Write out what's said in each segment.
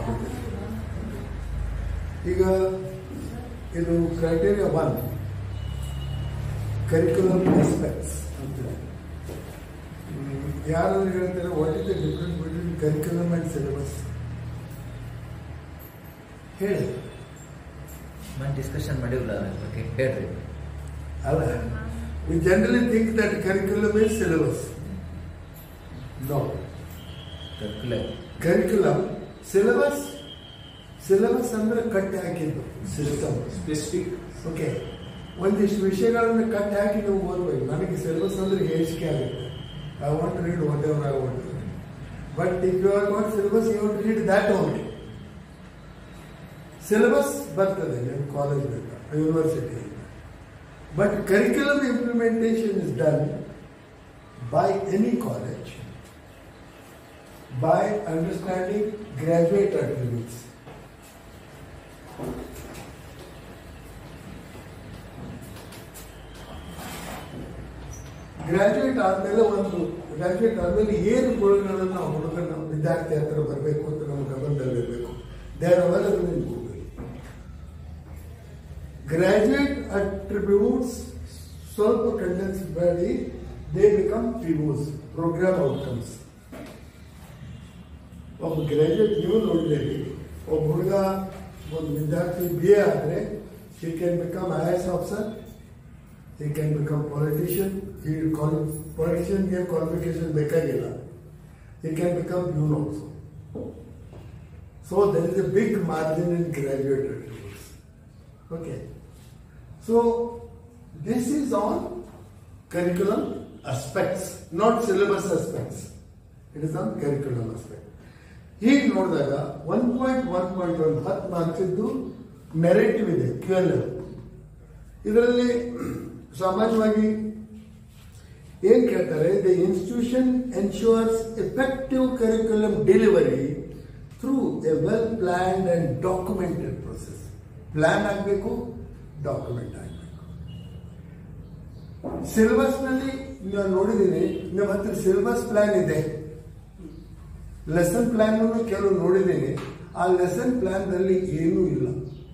ಈಗ ಇದು criteria one curriculum aspects ಅಂತ ಯಾರಾದ್ರೂ ಹೇಳ್ತಾರೆ what is the difference between curriculum and syllabus ಹೇಳಿ ನಾನು ಡಿಸ್ಕಷನ್ ಮಾಡಿಲ್ಲ ಅದ್ರ ಬಗ್ಗೆ ಹೇಳ್ರಿ ಅಲ್ಲ we generally think that curriculum is syllabus no curricular curriculum syllabus syllabus ಅಂದ್ರೆ ಕಟ್ಟಿ ಹಾಕಿದ್ದು ಸಿಸ್ಟಮ್ ಸ್ಪೆಸಿಫಿಕ್ ಓಕೆ ಒಂದಿಷ್ಟು ವಿಷಯಗಳನ್ನು ಕಟ್ಟಿ ಹಾಕಿ ನೀವು ಓದ್ಬೇಕು ನನಗೆ ಸಿಲೆಬಸ್ ಅಂದ್ರೆ ಹೇಳಿಕೆ ಆಗುತ್ತೆ I want read whatever I want but if you are not syllabus you want read that only syllabus ಬರ್ತದೆ ನಿಮ್ಮ college university but curriculum implementation is done by any college by understanding graduate attributes. Graduate ಆದ್ಮೇಲೆ ಒಂದು graduate ಆದ್ಮೇಲೆ ಏನು ಗುಣಗಳನ್ನು ನಾವು ಹುಡುಗನ ವಿದ್ಯಾರ್ಥಿ ಹತ್ರ ಬರಬೇಕು ಅಂತ ನಮ್ಮ ಗಮನದಲ್ಲಿರಬೇಕು there available in Google graduate attributes ಸ್ವಲ್ಪ ಕಂಡೆನ್ಸ್ ಮಾಡಿ they become POs program outcomes ಒಬ್ಬ ಗ್ರಾಜುಯೇಟ್ ನೀವು ನೋಡಿದ್ದೀರಿ ಒಬ್ಬ ಹುಡುಗ ಒಂದು ವಿದ್ಯಾರ್ಥಿ ಬಿ ಎ ಆದರೆ he can become I S officer he can become politician ಈ ಪೊಲಿಟಿಷಿಯನ್ಗೆ ಕ್ವಾಲಿಫಿಕೇಶನ್ ಬೇಕಾಗಿಲ್ಲ ಹಿ ಕ್ಯಾನ್ ಬಿಕಮ್ ಯೂನ್ also so there is a big margin in graduate okay so this is on curriculum aspects, not syllabus aspects. It is on curriculum aspect. ಹೀಗೆ ನೋಡಿದಾಗ one point one point one ಹತ್ತು ಮಾರ್ಕ್ಸಿದ್ದು narrative ಇದೆ Q L ಇದರಲ್ಲಿ ಸಾಮಾನ್ಯವಾಗಿ ಏನ್ ಕೇಳ್ತಾರೆ the institution ensures effective curriculum delivery through a well planned and documented process plan ಆಗಬೇಕು ಡಾಕ್ಯುಮೆಂಟ್ ಆಗಬೇಕು ಸಿಲೆಬಸ್ ನಲ್ಲಿ ನಾನು ನೋಡಿದ್ದೀನಿ ನಮ್ಮ ಹತ್ರ ಸಿಲೆಬಸ್ ಪ್ಲಾನ್ ಇದೆ ಲೆಸನ್ ಪ್ಲಾನ್ ಕೆಲವು ನೋಡಿದ್ದೀನಿ ಆ ಲೆಸನ್ ಪ್ಲಾನ್ ನಲ್ಲಿ ಏನೂ ಇಲ್ಲ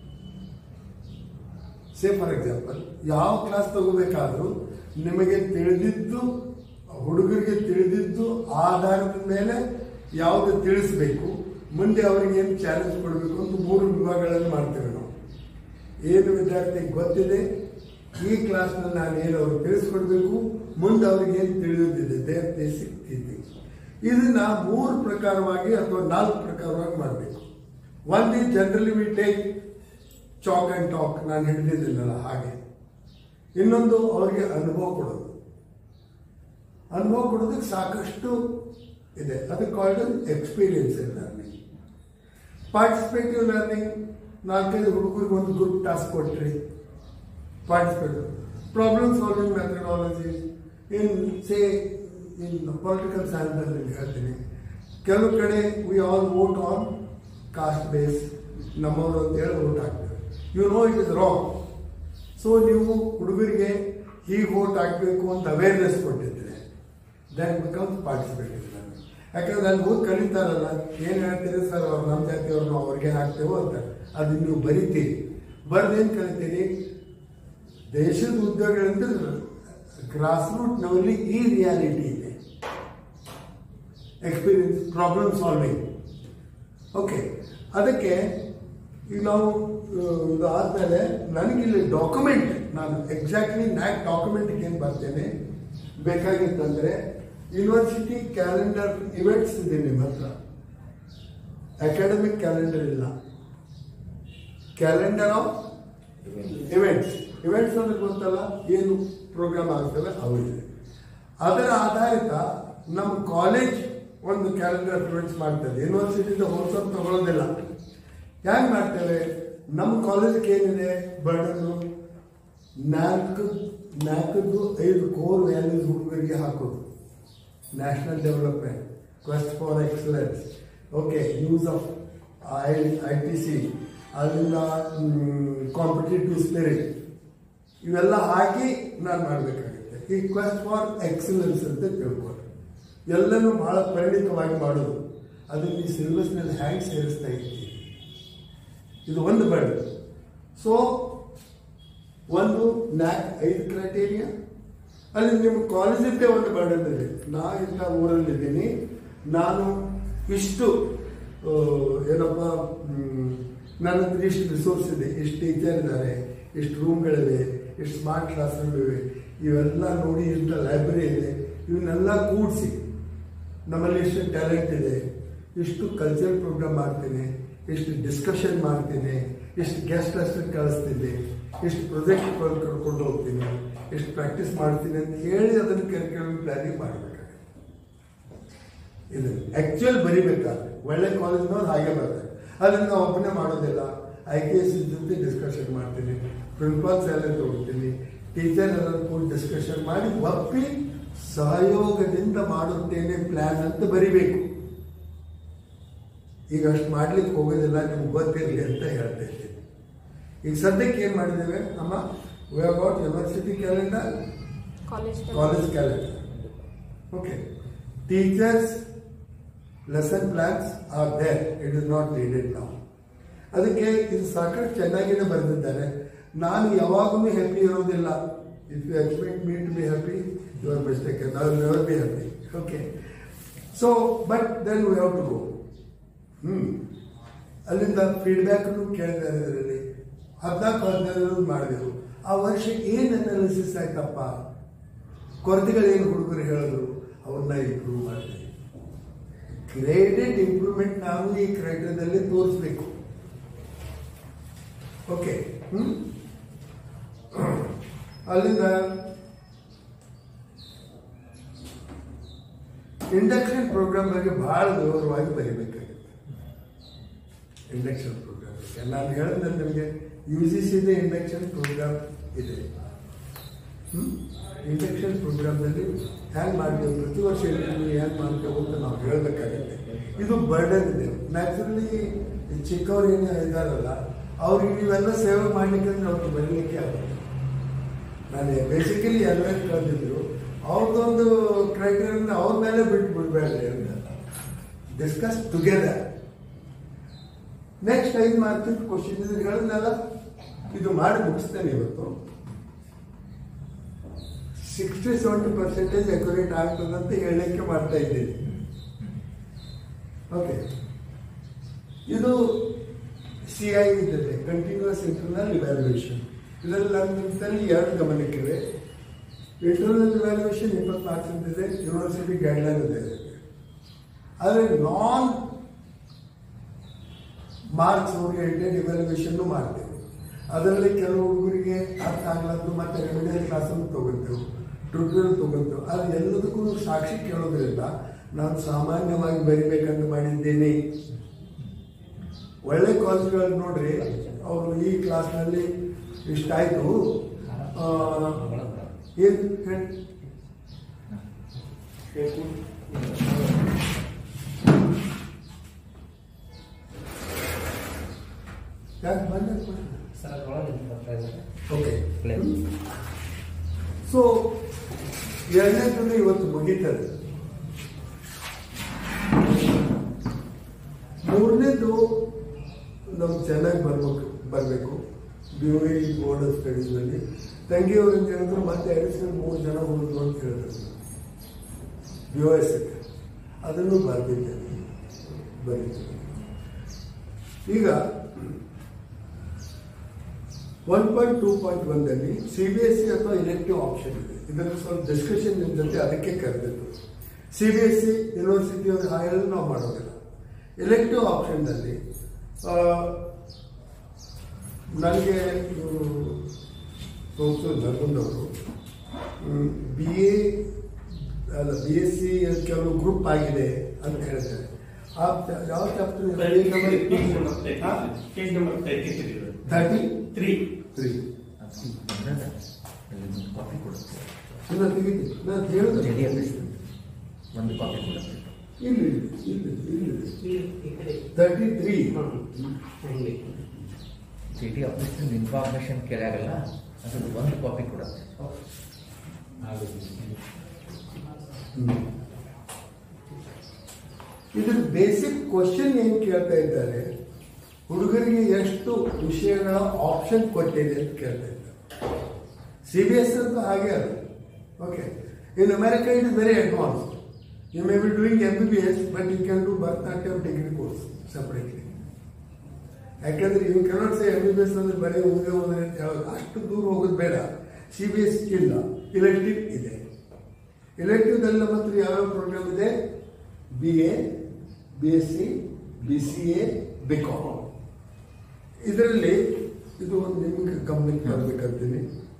ಸೇ ಫಾರ್ ಎಕ್ಸಾಂಪಲ್ ಯಾವ ಕ್ಲಾಸ್ ತಗೋಬೇಕಾದ್ರೂ ನಿಮಗೆ ತಿಳಿದಿದ್ದು ಹುಡುಗರಿಗೆ ತಿಳಿದಿದ್ದು ಆಧಾರದ ಮೇಲೆ ಯಾವುದು ತಿಳಿಸ್ಬೇಕು ಮುಂದೆ ಅವರಿಗೆ ಏನು ಚಾಲೆಂಜ್ ಕೊಡಬೇಕು ಅಂತ ಮೂರು ವಿಭಾಗಗಳನ್ನು ಮಾಡ್ತೇವೆ ನಾವು ಏನು ವಿದ್ಯಾರ್ಥಿಗೆ ಗೊತ್ತಿದೆ ಈ ಕ್ಲಾಸ್ನಲ್ಲಿ ನಾನು ಏನು ಅವ್ರಿಗೆ ತಿಳಿಸ್ಕೊಡ್ಬೇಕು ಮುಂದೆ ಅವ್ರಿಗೆ ಏನು ತಿಳಿಯೋದಿದೆ ದೇರ್ ಬೇಸಿಕ್ ಥಿಂಕಿಂಗ್ ಇದನ್ನ ಮೂರು ಪ್ರಕಾರವಾಗಿ ಅಥವಾ ನಾಲ್ಕು ಪ್ರಕಾರವಾಗಿ ಮಾಡಬೇಕು ಒಂದು generally we take chalk and talk ನಾನು ಹಿಡಿದಿದ್ದೀನಲ್ಲ ಹಾಗೆ ಇನ್ನೊಂದು ಅವ್ರಿಗೆ ಅನುಭವ ಕೊಡೋದು ಅನುಭವ ಕೊಡೋದಕ್ಕೆ ಸಾಕಷ್ಟು ಇದೆ ಅದು called experience in learning participative learning ನಾಲ್ಕೈದು ಹುಡುಗರಿಗೆ ಒಂದು ಗ್ರೂಪ್ ಟಾಸ್ಕ್ ಕೊಟ್ರಿ participate problem solving methodology in say in political science ಹೇಳ್ತೀನಿ ಕೆಲವು ಕಡೆ we all vote on caste base ನಮ್ಮವರು ಅಂತ ಹೇಳಿ ವೋಟ್ ಹಾಕ್ತೇವೆ you know it is wrong so ನೀವು ಹುಡುಗರಿಗೆ ಹೀಗೆ ವೋಟ್ ಹಾಕಬೇಕು ಅಂತ ಅವೇರ್ನೆಸ್ ಕೊಟ್ಟಿದ್ರೆ ದಟ್ ಬಿಕಮ್ಸ್ ಪಾರ್ಟಿಸಿಪೇಟಿವ್ ಯಾಕಂದ್ರೆ ಅಲ್ಲಿ ಹೋಗಿ ಕಲಿತಾರಲ್ಲ ಏನು ಹೇಳ್ತೀರಿ ಸರ್ ಅವ್ರು ನಮ್ಮ ಜಾತಿಯವ್ರನ್ನ ಅವ್ರಿಗೆ ಹಾಕ್ತೇವೋ ಅಂತ ಅದು ನೀವು ಬರಿತೀರಿ ಬರ್ದೇನು ಕಲಿತೀರಿ ದೇಶದ ಉದ್ಯೋಗಗಳಿಂದ ಗ್ರಾಸ್ ರೂಟ್ನಲ್ಲಿ ಈ ರಿಯಾಲಿಟಿ ಇದೆ ಎಕ್ಸ್ಪೀರಿಯನ್ಸ್ ಪ್ರಾಬ್ಲಮ್ ಸಾಲ್ವಿಂಗ್ ಓಕೆ ಅದಕ್ಕೆ ಈಗ ನಾವು ಆ, ಇದು ಆದಮೇಲೆ ನನಗಿಲ್ಲಿ ಡಾಕ್ಯುಮೆಂಟ್ ನಾನು ಎಕ್ಸಾಕ್ಟ್ಲಿ ನ್ಯಾಕ್ ಡಾಕ್ಯುಮೆಂಟ್ಗೆ ಏನು ಬರ್ತೇನೆ ಬೇಕಾಗಿತ್ತಂದ್ರೆ ಯೂನಿವರ್ಸಿಟಿ ಕ್ಯಾಲೆಂಡರ್ ಇವೆಂಟ್ಸ್ ಇದೆ ನಿಮ್ಮ ಹತ್ರ ಅಕಾಡೆಮಿಕ್ ಕ್ಯಾಲೆಂಡರ್ ಇಲ್ಲ ಕ್ಯಾಲೆಂಡರ್ ಆಫ್ ಇವೆಂಟ್ಸ್ ಇವೆಂಟ್ಸ್ ಅಂದ್ರೆ ಗೊತ್ತಲ್ಲ ಏನು ಪ್ರೋಗ್ರಾಮ್ ಆಗ್ತವೆ ಅವು ಇದೆ ಅದರ ಆಧಾರಿತ ನಮ್ಮ ಕಾಲೇಜ್ ಒಂದು ಕ್ಯಾಲೆಂಡರ್ ಇವೆಂಟ್ಸ್ ಮಾಡ್ತದೆ ಯೂನಿವರ್ಸಿಟಿಯಿಂದ ಹೋಲ್ಸೋದು ತಗೊಳ್ಳೋದಿಲ್ಲ ಹ್ಯಾಂಗೆ ಮಾಡ್ತೇವೆ ನಮ್ಮ ಕಾಲೇಜ್ಗೆ ಏನಿದೆ ಬರ್ಡನ್ನು ನಾಲ್ಕು ನಾಲ್ಕದ್ದು ಐದು ಕೋರ್ ವ್ಯಾಲ್ಯೂಸ್ ಹುಡುಗರಿಗೆ ಹಾಕೋದು national development quest for excellence okay use of I I T C ಅಲ್ಲಿಂದ ಕಾಂಪಿಟೇಟಿವ್ ಸ್ಪಿರಿಟ್ ಇವೆಲ್ಲ ಹಾಕಿ ನಾನು ಮಾಡಬೇಕಾಗುತ್ತೆ ಈ ಕ್ವೆಸ್ಟ್ ಫಾರ್ ಎಕ್ಸಲೆನ್ಸ್ ಅಂತ ತಿಳ್ಕೊಂಡು ಎಲ್ಲನೂ ಬಹಳ ಪರಿಣಿತವಾಗಿ ಮಾಡೋದು ಅದನ್ನು ಈ ಸಿಲೆಬಸ್ನಲ್ಲಿ ಹ್ಯಾಂಗ್ ಸೇರಿಸ್ತಾ ಇದ್ದೀವಿ ಇದು ಒಂದು ಬರ್ಡ್ ಸೊ ಒಂದು ನ್ಯಾಕ್ ಐದು ಕ್ರೈಟೇರಿಯಾ ಅಲ್ಲಿ ನಿಮ್ಮ ಕಾಲೇಜಿದ್ದೇ ಒಂದು ಬರ್ಡನ್ ಇದೆ ನಾ ಇಂಥ ಊರಲ್ಲಿದ್ದೀನಿ ನಾನು ಇಷ್ಟು ಆ, ಏನಪ್ಪ ಮ್, ನನ್ನ ಹತ್ರ ಇಷ್ಟು ರಿಸೋರ್ಸ್ ಇದೆ ಇಷ್ಟು ಟೀಚರ್ ಇದ್ದಾರೆ ಇಷ್ಟು ರೂಮ್ಗಳಿವೆ ಇಷ್ಟು ಸ್ಮಾರ್ಟ್ ಕ್ಲಾಸ್ ರೂಮ್ ಇವೆ ಇವೆಲ್ಲ ನೋಡಿ ಇಂಥ ಲೈಬ್ರರಿ ಇದೆ ಇವನ್ನೆಲ್ಲ ಕೂಡಿಸಿ ನಮ್ಮಲ್ಲಿ ಎಷ್ಟು ಟ್ಯಾಲೆಂಟ್ ಇದೆ ಇಷ್ಟು ಕಲ್ಚರಲ್ ಪ್ರೋಗ್ರಾಮ್ ಮಾಡ್ತೀನಿ ಇಷ್ಟು ಡಿಸ್ಕಷನ್ ಮಾಡ್ತೀನಿ ಇಷ್ಟು ಗೆಸ್ಟ್ ಲೆಕ್ಚರ್ ಕಳಿಸ್ತೀನಿ ಇಷ್ಟು ಪ್ರಾಜೆಕ್ಟ್ ಕರ್ಕೊಂಡು ಹೋಗ್ತೀನಿ ಇಷ್ಟು ಪ್ರಾಕ್ಟೀಸ್ ಮಾಡ್ತೀನಿ ಅಂತ ಹೇಳಿ ಅದನ್ನು ಕರಿಕ್ಯುಲಮ್ ಪ್ಲಾನಿಂಗ್ ಮಾಡಬೇಕಾಗುತ್ತೆ ಇದು ಆಕ್ಚುಯಲ್ ಬರಿಬೇಕಾದ್ರೆ ಒಳ್ಳೆ ಕಾಲೇಜ್ನವ್ರು ಹಾಗೆ ಬರ್ತಾರೆ ಅದನ್ನು ನಾವು ಒಬ್ಬನೇ ಮಾಡೋದಿಲ್ಲ ಐ ಕೆ ಎಸ್ ಜೊತೆ ಡಿಸ್ಕಷನ್ ಮಾಡ್ತೀನಿ ಪ್ರಿನ್ಸಿಪಾಲ್ಸ್ ಎಲ್ಲ ತಗೊಳ್ತೀನಿ ಟೀಚರ್ ಎಲ್ಲ ಕೂಡ ಡಿಸ್ಕಷನ್ ಮಾಡಿ ಒಪ್ಪಿ ಸಹಯೋಗದಿಂದ ಮಾಡುತ್ತೇನೆ ಪ್ಲಾನ್ ಅಂತ ಬರಿಬೇಕು ಈಗ ಅಷ್ಟು ಮಾಡ್ಲಿಕ್ಕೆ ಹೋಗೋದಿಲ್ಲ ನಿಮ್ಗೆ ಗೊತ್ತಿರಲಿ ಅಂತ ಹೇಳ್ತಾ ಇದ್ದೀನಿ ಈಗ ಸದ್ಯಕ್ಕೆ ಏನು ಮಾಡಿದ್ದೇವೆ ನಮ್ಮ we about university calendar college college calendar okay teachers lesson plans are there it is not needed ನಾವು ಅದಕ್ಕೆ ಇದು ಸಾಕಷ್ಟು ಚೆನ್ನಾಗಿನೇ ಬರೆದಿದ್ದಾರೆ ನಾನು ಯಾವಾಗಲೂ ಹ್ಯಾಪಿ ಇರೋದಿಲ್ಲ if you expect me to be happy you are mistake I never be happy okay so but then we have to go hmm ಅಲ್ಲಿಂದ ಫೀಡ್ಬ್ಯಾಕ್ನು ಕೇಳಿದ್ದಾರೆ ಇದರಲ್ಲಿ ಹದಿನಾಲ್ಕು ಹದಿನೈದು ಮಾಡಿದೆವು ಆ ವರ್ಷ ಏನು ಅನಾಲಿಸಿಸ್ ಆಯ್ತಪ್ಪ ಕೊರತೆಗಳೇನು ಹುಡುಗರು ಹೇಳಿದ್ರು ಅವನ್ನ ಇಂಪ್ರೂವ್ ಮಾಡಿದೆ ಗ್ರೇಡೆಡ್ ಇಂಪ್ರೂವ್ಮೆಂಟ್ ನಾವು ಈ ಕ್ರೈಟೇರಿಯಾದಲ್ಲಿ ತೋರಿಸ್ಬೇಕು ಓಕೆ ಹ್ಮ್ ಅಲ್ಲಿಂದ ಇಂಡಕ್ಷನ್ ಪ್ರೋಗ್ರಾಮ್ ಬಗ್ಗೆ ಬಹಳ ವಿವರವಾಗಿ ಬರೀಬೇಕಾಗುತ್ತೆ ಇಂಡಕ್ಷನ್ ಪ್ರೋಗ್ರಾಮ್ ಬಗ್ಗೆ ನಾನು ಹೇಳಿದ್ರೆ ನಿಮಗೆ ಯು ಜಿ ಸಿದೆ ಇಂಡಕ್ಷನ್ ಪ್ರೋಗ್ರಾಮ್ ಇದೆ ಇಂಡಕ್ಷನ್ ಪ್ರೋಗ್ರಾಮ್ನಲ್ಲಿ ಹ್ಯಾಂಗ್ ಮಾಡ್ತೇವೆ ಪ್ರತಿ ವರ್ಷ ಇಂಟರ್ವ್ಯೂ ಹ್ಯಾಂಗ್ ಮಾಡ್ತೇವೆ ಅಂತ ನಾವು ಹೇಳಬೇಕಾಗುತ್ತೆ ಇದು ಬರ್ಡನ್ ಇದೆ ನ್ಯಾಚುರಲಿ ಚಿಕ್ಕವ್ರು ಏನು ಇದ್ದಾರಲ್ಲ ಅವ್ರಿಗೆ ನೀವೆಲ್ಲ ಸೇವೆ ಮಾಡ್ಲಿಕ್ಕೆ ಅಂದ್ರೆ ಅವ್ರಿಗೆ ಬರಲಿಕ್ಕೆ ಆಗುತ್ತೆ ನಾನು ಬೇಸಿಕಲಿ ಎಲ್ಲ ಕಳೆದಿದ್ರು ಅವ್ರದ್ದೊಂದು ಕ್ರೈಟೇರಿಯನ್ ಅವ್ರ ಮೇಲೆ ಬಿಟ್ಟು ಬಿಡಬೇಡ್ರಿ ಅಂತ ಡಿಸ್ಕಸ್ ಟುಗೆದರ್ ನೆಕ್ಸ್ಟ್ ಐದು ಮಾರ್ಕಿನ ಕ್ವಶನ್ ಇದು ಹೇಳಿದ್ನಲ್ಲ ಇದು ಮಾಡಿ ಮುಗಿಸ್ತೇನೆ ಇವತ್ತು ಸಿಕ್ಸ್ಟಿ ಸೆವೆಂಟಿ ಪರ್ಸೆಂಟೇಜ್ ಅಕ್ಯುರೇಟ್ ಆಗ್ತದಂತ ಹೇಳಲಿಕ್ಕೆ ಮಾಡ್ತಾ ಇದ್ದೀನಿ ಓಕೆ ಇದು ಸಿ ಐ ಇದೆ ಕಂಟಿನ್ಯೂಸ್ ಇಂಟರ್ನಲ್ ಇವ್ಯಾಲ್ಯೂಯೇಷನ್ ಇದರಲ್ಲಿ ನನ್ನ ನಿಮಿಷದಲ್ಲಿ ಎರಡು ಗಮನಕ್ಕಿವೆ ಇಂಟರ್ನಲ್ ಇವ್ಯಾಲ್ಯೂಯೇಷನ್ ಇಪ್ಪತ್ನಾಲ್ಕು ಇದೆ ಯೂನಿವರ್ಸಿಟಿ ಗೈಡ್ಲೈನ್ ಇದೆ ಆದರೆ ನಾನ್ ಮಾರ್ಕ್ಸ್ ಓರಿಯೆಂಟೆಡ್ ಇವ್ಯಾಲ್ಯೂಯೇಷನ್ ಮಾಡ್ತೇವೆ ಅದರಲ್ಲಿ ಕೆಲವು ಹುಡುಗರಿಗೆ ಅರ್ಥ ಆಗ್ಲದ್ದು ಮತ್ತೆ ರೆಮಿಡಿಯಲ್ ಕ್ಲಾಸನ್ನು ತಗೊಳ್ತೇವೆ ಟ್ಯೂಟೋರಿಯಲ್ ತಗೊಳ್ತೇವೆ ಅದು ಎಲ್ಲದಕ್ಕೂ ಸಾಕ್ಷಿ ಕೇಳೋದ್ರಿಂದ ನಾನು ಸಾಮಾನ್ಯವಾಗಿ ಬರಿಬೇಕಂತ ಮಾಡಿದ್ದೇನೆ ಒಳ್ಳೆ ಕಾಲೇಜ್ಗಳು ನೋಡ್ರಿ ಅವರು ಈ ಕ್ಲಾಸ್ನಲ್ಲಿ ಇಷ್ಟಾಯ್ತು ಆ, ಏನ್ ಹೇಳಿ ಯಾಕೆ ಬಂದ ಓಕೆ ಸೊ ಎರಡನೇದು ಇವತ್ತು ಮುಗೀತದೆ ಮೂರನೇದು ನಮ್ಗೆ ಚೆನ್ನಾಗಿ ಬರ್ಬೇಕು ಬರಬೇಕು B O E board of ಸ್ಟಡೀಸ್ನಲ್ಲಿ ತಂಗಿಯವರು ಅಂತ ಹೇಳಿದ್ರು ಮತ್ತೆ ಅಡಿಷನಲ್ ಮೂರು ಜನ ಹುಡುಗರು ಅಂತ ಹೇಳಿದ್ರು ಬಿ ಒ ಎಸ್ ಅದನ್ನು ಬರೆದಿದ್ದೇನೆ ಬರೀತೀನಿ ಈಗ ಒನ್ ಪಾಯಿಂಟ್ ಟೂ ಪಾಯಿಂಟ್ ಒಂದಲ್ಲಿ ಸಿ ಬಿ ಎಸ್ ಸಿ ಅಥವಾ ಇಲೆಕ್ಟಿವ್ ಆಪ್ಷನ್ ಇದೆ ಇದನ್ನು ಸ್ವಲ್ಪ ಡಿಸ್ಕಷನ್ ನಿಮ್ಮ ಜೊತೆ ಅದಕ್ಕೆ ಕರೆದಿತ್ತು C B S C university ಅವ್ರ ಹಾಯಲ್ಲಿ ನಾವು ಮಾಡೋದಿಲ್ಲ ಎಲೆಕ್ಟಿವ್ ಆಪ್ಷನ್ನಲ್ಲಿ ನನಗೆ ತೋರಿಸು ನರ್ಗುಂದವರು ಬಿ ಎ ಅಲ್ಲ ಬಿ ಎಸ್ ಸಿ ಕೆಲವು ಗ್ರೂಪ್ ಆಗಿದೆ ಅಂತ ಹೇಳ್ತಾರೆ ಆ ಚ- ಯಾವ chapter thirty three three copy ಕೊಡುತ್ತೆ ಇಲ್ಲ ತೆಗೀತಿ ನಾನು ಹೇಳಿದೆ ಜೆಡಿ ಆಫೀಸ್ ಒಂದು ಕಾಪಿ ಕೊಡುತ್ತೆ ಇಲ್ಲಿ ಇಲ್ಲಿ ಇಲ್ಲಿ thirty three J D office information ಕೇಳಾಗಲ್ಲ ಅದು ಒಂದು ಕಾಪಿ ಕೊಡುತ್ತೆ ಇದ್ರ ಬೇಸಿಕ್ ಕ್ವಶನ್ ಏನ್ ಕೇಳ್ತಾ ಇದ್ದಾರೆ ಹುಡುಗರಿಗೆ ಎಷ್ಟು ವಿಷಯಗಳ ಆಪ್ಷನ್ ಕೊಟ್ಟಿದೆ ಅಂತ ಕೇಳ್ತಾ ಇದ್ದಾರೆ ಸಿ ಬಿ ಎಸ್ ಅಂತೂ ಹಾಗೆ ಅದು okay in America it is very advance you may be doing M B B S but you can do Bharatanatyam degree course separately ಯಾಕಂದ್ರೆ you cannot say M B B S ಅಂದ್ರೆ ಬರೀ ಓದೇ ಓದ್ರೆ ಅಂತ ಹೇಳೋದು ಅಷ್ಟು ದೂರ ಹೋಗೋದು ಬೇಡ ಸಿ ಬಿ ಎಸ್ ಇಲ್ಲ ಇಲೆಕ್ಟಿವ್ ಇದೆ ಇಲೆಕ್ಟಿವ್ದಲ್ಲಿ ನಮ್ಮ ಹತ್ರ ಯಾವ್ಯಾವ ಪ್ರೋಗ್ರಾಮ್ ಇದೆ B A B S C B C A B com ಇದರಲ್ಲಿ ಇದು ಒಂದು ನಿಮ್ಗೆ ಗಮನಕ್ಕೆ ಬರ್ಬೇಕಂತೀನಿ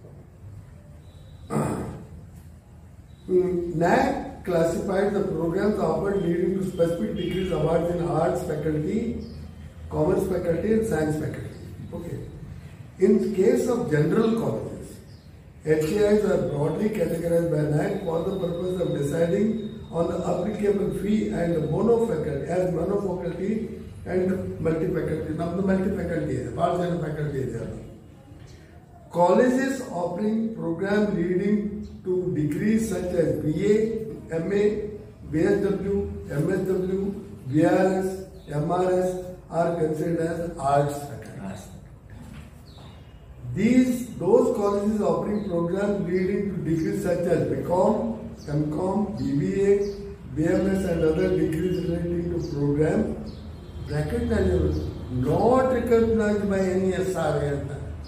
NAC classified the programs offered leading to specific degrees awards in arts faculty, commerce faculty and science faculty. Okay. In case of general colleges, HCIs are broadly categorized by NAC for the purpose of deciding on the applicable fee and monofaculty as monofaculty and multi-faculty. Now the multi-faculty is, ಭಾಳ ಜನ faculty ಇದೆ ಅದು. Colleges offering program leading to degrees such as BA, MA, BSW, MSW, BRS, MRS are considered as arts faculty. These those colleges offering programs leading to degrees such as BCom, MCom, BBA, BMS and other degrees relating to program bracket values not recognized by any SRA ಅಂತ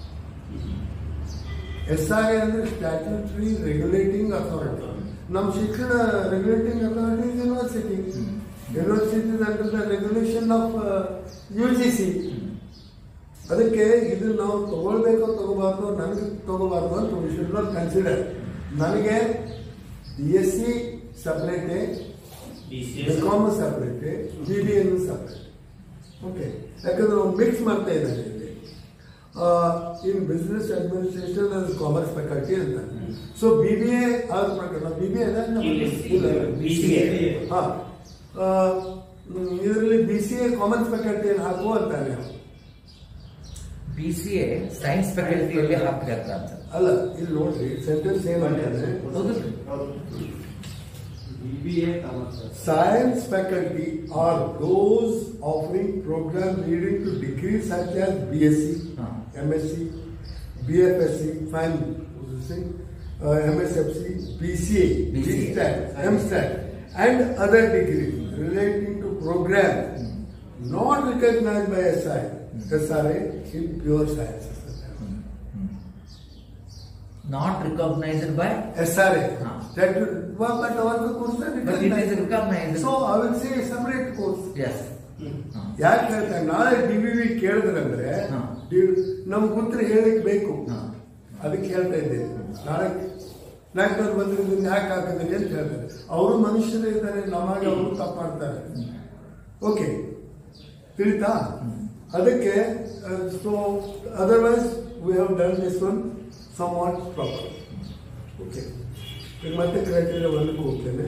S I ಅಂದ್ರೆ statutory regulating authority ನಮ್ಮ ಶಿಕ್ಷಣ regulating authority is university university under the regulation of U G C ಅದಕ್ಕೆ ಇದು ನಾವು ತಗೊಳ್ಬೇಕೋ ತಗೋಬಾರ್ದು ನನಗೆ ತಗೋಬಾರ್ದು ಅಂತ ವಿ ಶುಡ್ ನಾಟ್ ಕನ್ಸಿಡರ್ ನನಗೆ ಬಿ ಎಸ್ ಸಿ ಸಪ್ರೇಟೇ ಬಿ ಕಾಮ್ ಸಪ್ರೇಟೇ B B N separate okay ಯಾಕಂದ್ರೆ ಅವ್ನು ಮಿಕ್ಸ್ ಮಾಡ್ತಾ ಇದ್ದಾರೆ ಇಲ್ಲಿ ಇನ್ ಬಿಸ್ನೆಸ್ ಅಡ್ಮಿನಿಸ್ಟ್ರೇಷನ್ ಅದು ಕಾಮರ್ಸ್ ಫ್ಯಾಕಲ್ಟಿ ಅಂತ ಸೊ ಬಿ ಬಿ ಎ ಆದ ಪ್ರಕಾರ ಬಿ ಬಿ ಇಲ್ಲ, ಎ ಹಾ ಇದರಲ್ಲಿ B C A commerce faculty ಹಾಕು ಅಂತಾನೆ ಅವ್ನು. ಬಿ ಸಿ ಎ ಸೈನ್ಸ್ ಫ್ಯಾಕಲ್ಟಿಯಲ್ಲಿ ಹಾಕ್ಬೇಕು ಅಂತ ಅಲ್ಲ ಇಲ್ಲಿ ನೋಡ್ರಿ ಸೆಂಟೆನ್ಸ್ ಏನಂತಂದ್ರೆ ಹೌದು BBA commerce. Science faculty are those offering programs leading to degrees such as BSc, Ah. MSc, BFSc, fine, uh, MSFC, BCA, BCA. BStat, MStat, and other degrees relating to programs not recognized by SI, SRA in pure sciences. Not recognised by SRA. Ah. That, but our course are But it is recognized. recognized. So I will say separate course. Yes ಯಾಕೆ ಹೇಳ್ತಾರೆ ನಾಳೆ D V V ಕೇಳಿದ್ರಂದ್ರೆ ಹಾ. ನಮ್ಗೆ ಉತ್ತರ ಹೇಳಿಕ್ ಬೇಕು ಹಾ. ಅದಕ್ಕೆ ಹೇಳ್ತಾ ಇದ್ದೇನೆ ನಾಳೆ ಡಾಕ್ಟರ್ ಬಂದ್ರಿಂದ ಯಾಕೆ ಹಾಕಿದ್ರಿ ಅಂತ ಹೇಳ್ತಾರೆ ಅವರು ಮನುಷ್ಯರು ಇದ್ದಾರೆ ನಮಗೆ ಅವರು ತಪ್ಪು ಮಾಡ್ತಾರೆ ಓಕೆ ತಿಳಿತಾ ಅದಕ್ಕೆ so otherwise we have done this one somewhat proper okay ಈಗ ಮತ್ತೆ ಕ್ರೈಟೀರಿಯಾ ಒಂದಕ್ಕೆ ಹೋಗ್ತೇನೆ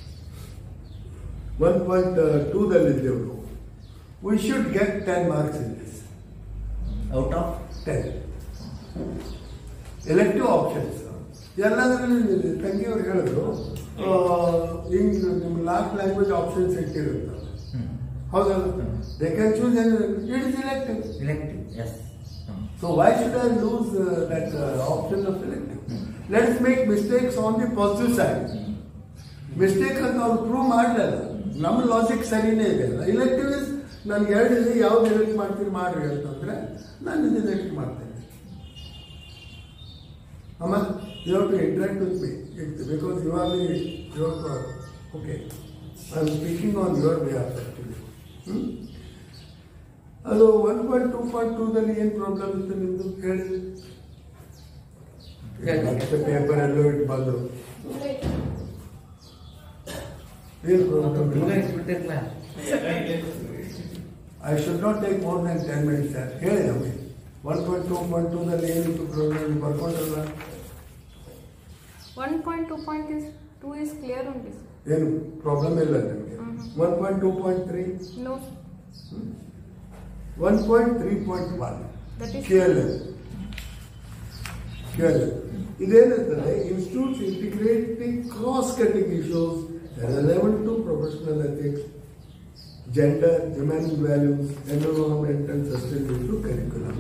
ಒನ್ ಪಾಯಿಂಟ್ ಟೂದಲ್ಲಿದ್ದೆವು ನಾವು we should get ten marks in this out of ten elective options ಎಲ್ಲದರಲ್ಲಿ ತಂಗಿಯವ್ರು ಹೇಳಿದ್ರು ಹಿಂಗ್ ನಿಮ್ಮ ಲಾಸ್ಟ್ ಲ್ಯಾಂಗ್ವೇಜ್ ಆಪ್ಷನ್ಸ್ ಇಟ್ಟಿರುತ್ತೆ ಹೌದಲ್ಲ they can choose it is elective elective yes so why should I lose that option of elective let's make mistakes on the positive side mistake ಅಂತ ಅವ್ರು prove ಮಾಡಲಿಲ್ಲ ನಮ್ಮ ಲಾಜಿಕ್ ಸರಿನೇ ಇದೆ ಅಲ್ಲ ಇಲೆಕ್ಟಿವ್ ಇಸ್ ನಾನು ಎರಡು ಇದೆ ಯಾವ್ದು ಎಲೆಕ್ಟ್ ಮಾಡ್ತೀನಿ ಮಾಡ್ರಿ ಅಂತಂದ್ರೆ ನಾನು ಇದು ಎಲೆಕ್ಟ್ ಮಾಡ್ತೇನೆ ಅಮ್ಮ you have to interact with me because you are the your okay I am speaking on your behalf actually ಹ್ಞೂ ಅದು ಒನ್ ಪಾಯಿಂಟ್ ಟೂ ಪಾಯಿಂಟ್ ಟೂದಲ್ಲಿ ಏನು ಪ್ರಾಬ್ಲಮ್ ಇತ್ತು ನಿಮ್ಮದು ಹೇಳಿ ಮತ್ತೆ ಪೇಪರ್ ಎಲ್ಲೋ ಇಟ್ಟು ಬಂದರು ಏನು ಪ್ರಾಬ್ಲಮ್ ಇಟ್ಬಿಟ್ಟಿರ್ಲ I should not take more than ten minutes sir ಹೇಳಿ ನಮಗೆ ಒನ್ ಪಾಯಿಂಟ್ ಟೂ ಪಾಯಿಂಟ್ ಟೂದಲ್ಲಿ ಏನಿತ್ತು ಪ್ರೋಗ್ರಾಮ್ ಬರ್ಕೊಂಡ್ರಲ್ಲ One point two point is two is clear on this. ಏನು ಪ್ರಾಬ್ಲಮ್ ಇಲ್ಲ ನಿಮಗೆ one point two point three No, one point three point one that is ಕೇಳಿ ಕೇಳಿ ಇದೇನಿರ್ತದೆ institutes integrating cross cutting issues relevant to professional ethics gender human values environmental sustainability curriculum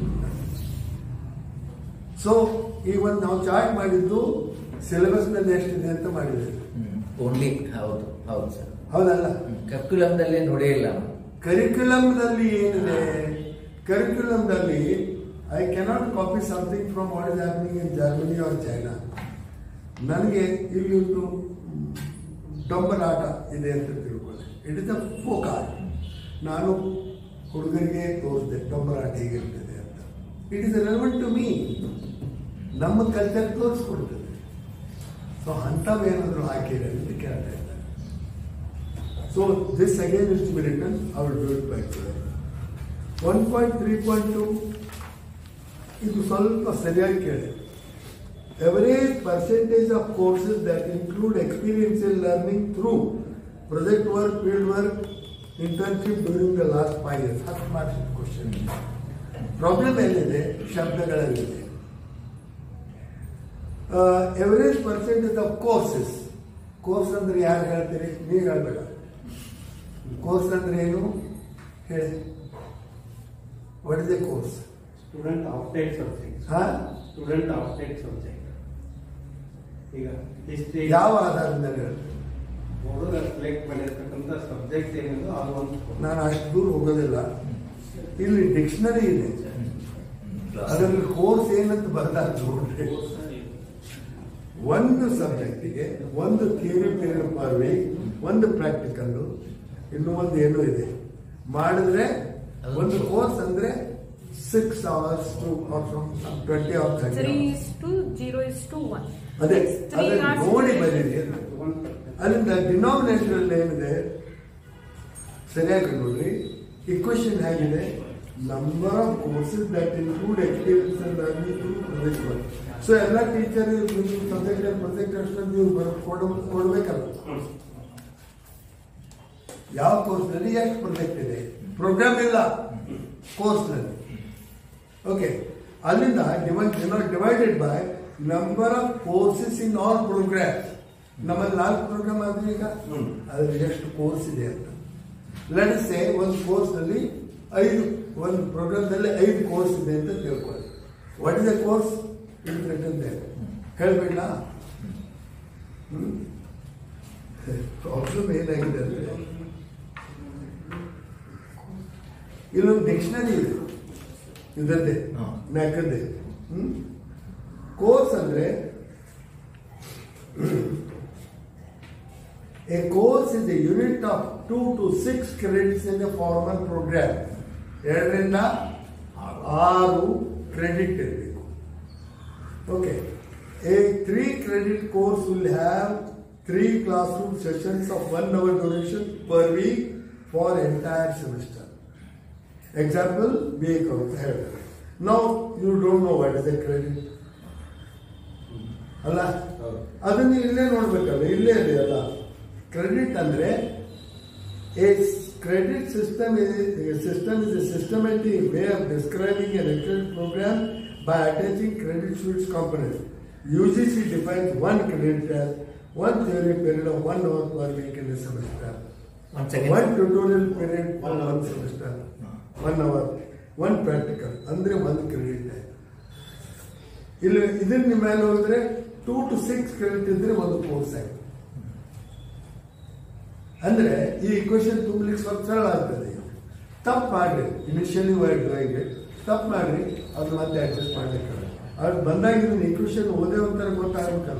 so ಈಗ ಒಂದು ನಾವು chart ಮಾಡಿದ್ದು ಸಿಲೆಬಸ್ನಲ್ಲಿ ಎಷ್ಟಿದೆ ಅಂತ ಮಾಡಿದ್ದೇವೆ ಓನ್ಲಿ ಹೌದು ಹೌದು ಸರ್ ಹೌದಲ್ಲ ಕರ್ಕ್ಯುಲಮ್ದಲ್ಲೇ ನೋಡೇ ಇಲ್ಲ ನಾವು. ಕರಿಕ್ಯುಲಮ್ದಲ್ಲಿ ಏನಿದೆ ಕರಿಕ್ಯುಲಮ್ದಲ್ಲಿ I cannot copy something from what is happening in Germany or China ನನಗೆ ಇಲ್ಲಿ ಒಂದು ಡೊಂಬಲ್ ಆಟ ಇದೆ ಅಂತ ತಿಳ್ಕೊಳ್ಳಿ it is a folk art ನಾನು ಹುಡುಗರಿಗೆ ತೋರಿಸಿದೆ ಡೊಂಬಲ್ ಆಟ ಹೇಗಿರ್ತದೆ ಅಂತ it is relevant to me ನಮ್ಮ ಕಲ್ಚರ್ ತೋರಿಸ್ಕೊಡ್ತದೆ ಸೊ ಅಂಥವೇನಾದರೂ ಹಾಕಿದೆ ಅಂತ ಕೇಳ್ತಾ ಇದ್ದಾರೆ So this again is to be written, I will do it by today. One point three point two ಇದು ಸ್ವಲ್ಪ ಸರಿಯಾಗಿ ಕೇಳಿ average percentage of courses that include experiential learning through project work field work internship during the last five years ಹತ್ತು marks question problem ಏನಿದೆ ಶಬ್ದಗಳಲ್ಲಿದೆ average percentage of courses course ಅಂದ್ರೆ ಯಾರು ಹೇಳ್ತೀರಿ ನೀವು ಹೇಳ್ಬೇಡ ಕೋರ್ಸ್ ಅಂದ್ರೆ ಏನು ಹೇಳಿ what is a course student outside subject ಹಾ ಸ್ಟೂಡೆಂಟ್ ಔಟ್ಸೈಡ್ ಸಬ್ಜೆಕ್ಟ್ ಈಗ ಹಿಸ್ಟ್ರಿ ಯಾವ ಆಧಾರದ ಮೇಲೆ ಹೇಳ್ತೀರಿ ಹುಡುಗ ಸೆಲೆಕ್ಟ್ ಮಾಡಿರ್ತಕ್ಕಂಥ ಸಬ್ಜೆಕ್ಟ್ ಏನಿದೆ ಅದು ಒಂದು ನಾನು ಅಷ್ಟು ದೂರ ಹೋಗೋದಿಲ್ಲ ಇಲ್ಲಿ ಡಿಕ್ಷನರಿ ಇದೆ ಅದರಲ್ಲಿ ಕೋರ್ಸ್ ಏನಂತ ಬರ್ದಾರ ನೋಡ್ರಿ ಒಂದು ಸಬ್ಜೆಕ್ಟಿಗೆ ಒಂದು ಥಿಯರಿ ಪೀರಿಯಡ್ ಪರ್ ವೀಕ್ ಒಂದು ಪ್ರಾಕ್ಟಿಕಲ್ ಇನ್ನು ಒಂದು ಏನೋ ಇದೆ ಮಾಡಿದ್ರೆ ಒಂದು ಕೋರ್ಸ್ ಅಂದ್ರೆ six hours to twenty hour Three is to zero is to one. ಅದೇ Three ಅದನ್ನ hours ನೋಡಿ today. ಬರೀರಿ ಒಂದು ಅಲ್ಲಿಂದ ಡಿನಾಮಿನೇಟರ್ ಅಲ್ಲಿ ಏನಿದೆ ಸರಿಯಾಗಿ ನೋಡ್ರಿ ಇಕ್ವೇಶನ್ ಹೇಗಿದೆ number of courses that include experience and learning to project work so ಎಲ್ಲ ಟೀಚರ್ ಸಬ್ಜೆಕ್ಟ್ ಪ್ರೊಜೆಕ್ಟ್ ಅಷ್ಟೊಂದು ನೀವು ಬರ್- ಕೊಡು ಕೊಡ್ಬೇಕಲ್ಲ ಯಾವ ಕೋರ್ಸ್ನಲ್ಲಿ ಎಷ್ಟು ಪ್ರೊಜೆಕ್ಟ್ ಇದೆ ಪ್ರೋಗ್ರಾಮ್ ಇಲ್ಲ ಕೋರ್ಸ್ನಲ್ಲಿ ಓಕೆ ಅಲ್ಲಿಂದ divided by number of courses in all programme ನಮ್ಮಲ್ಲಿ ನಾಲ್ಕು ಪ್ರೋಗ್ರಾಮ್ ಆದ್ರೆ ಈಗ ಹ್ಮ್. ಅದ್ರಲ್ಲಿ ಎಷ್ಟು ಕೋರ್ಸ್ ಇದೆ ಅಂತ ಲೆಟ್ ಸೇ ಒಂದು ಕೋರ್ಸ್ನಲ್ಲಿ ಐದು ಒಂದು ಪ್ರೋಗ್ರಾಮ್ದಲ್ಲಿ ಐದು ಕೋರ್ಸ್ ಇದೆ ಅಂತ ತಿಳ್ಕೊಳ್ಳಿ ವಾಟ್ ಇಸ್ ಎ ಕೋರ್ಸ್ ಇದೆ ಹೇಳ್ಬೇಡ ಪ್ರಾಬ್ಲಮ್ ಏನಾಗಿದೆ ಅಂದ್ರೆ ಇಲ್ಲೊಂದು ಡಿಕ್ಷನರಿ ಇದೆ ಇದರದ್ದೇ ಹಾ. ಮ್ಯಾಕದ್ದೇ ಕೋರ್ಸ್ ಅಂದ್ರೆ A course is a unit of two to six credits in a formal program. ಎರಡರಿಂದ ಆರು ಕ್ರೆಡಿಟ್ ಇರಬೇಕು okay a three credit course will have three classroom sessions of one hour duration per week for entire semester example ಬೇಕು ಅಂತ ಹೇಳ್ತಾರೆ ನಾವು you don't know what is a credit ಅಲ್ಲ ಹೌದು. ಅದನ್ನು ಇಲ್ಲೇ ನೋಡ್ಬೇಕಲ್ಲ ಇಲ್ಲೇ ಇದೆ ಅಲ್ಲ ಕ್ರೆಡಿಟ್ ಅಂದ್ರೆ a credit system system is a systematic way of describing an accredit programme by attaching credit sheets component UGC defines one credit as one theory period of one hour per week in a semester. One second. One tutorial period for one semester. One hour. One practical. ಅಂದ್ರೆ ಒಂದು credit ಇಲ್ಲಿ ಇದನ್ನ ಮೇಲೆ ಹೋದ್ರೆ two to six credit ಇದ್ರೆ ಒಂದು course ಆಯ್ತು ಅಂದ್ರೆ ಈ ಇಕ್ವೇಶನ್ ತುಂಬಲಿಕ್ಕೆ ಸ್ವಲ್ಪ ಸರಳ ಆಗ್ತದೆ ತಪ್ಪು ಮಾಡ್ರಿ ಇನಿಷಿಯಲಿ ವೈಡ್ ಡ್ರಾಯಿಂಗ್ ತಪ್ಪು ಮಾಡ್ರಿ ಅದು ಮತ್ತೆ ಅಡ್ಜಸ್ಟ್ ಮಾಡ್ಲಿಕ್ಕೆ ಅವ್ರು ಬಂದಾಗ ಇದನ್ನ ಇಕ್ವೇಶನ್ ಓದೇ ಒಂಥರ ಗೊತ್ತಾಗಬೇಕಲ್ಲ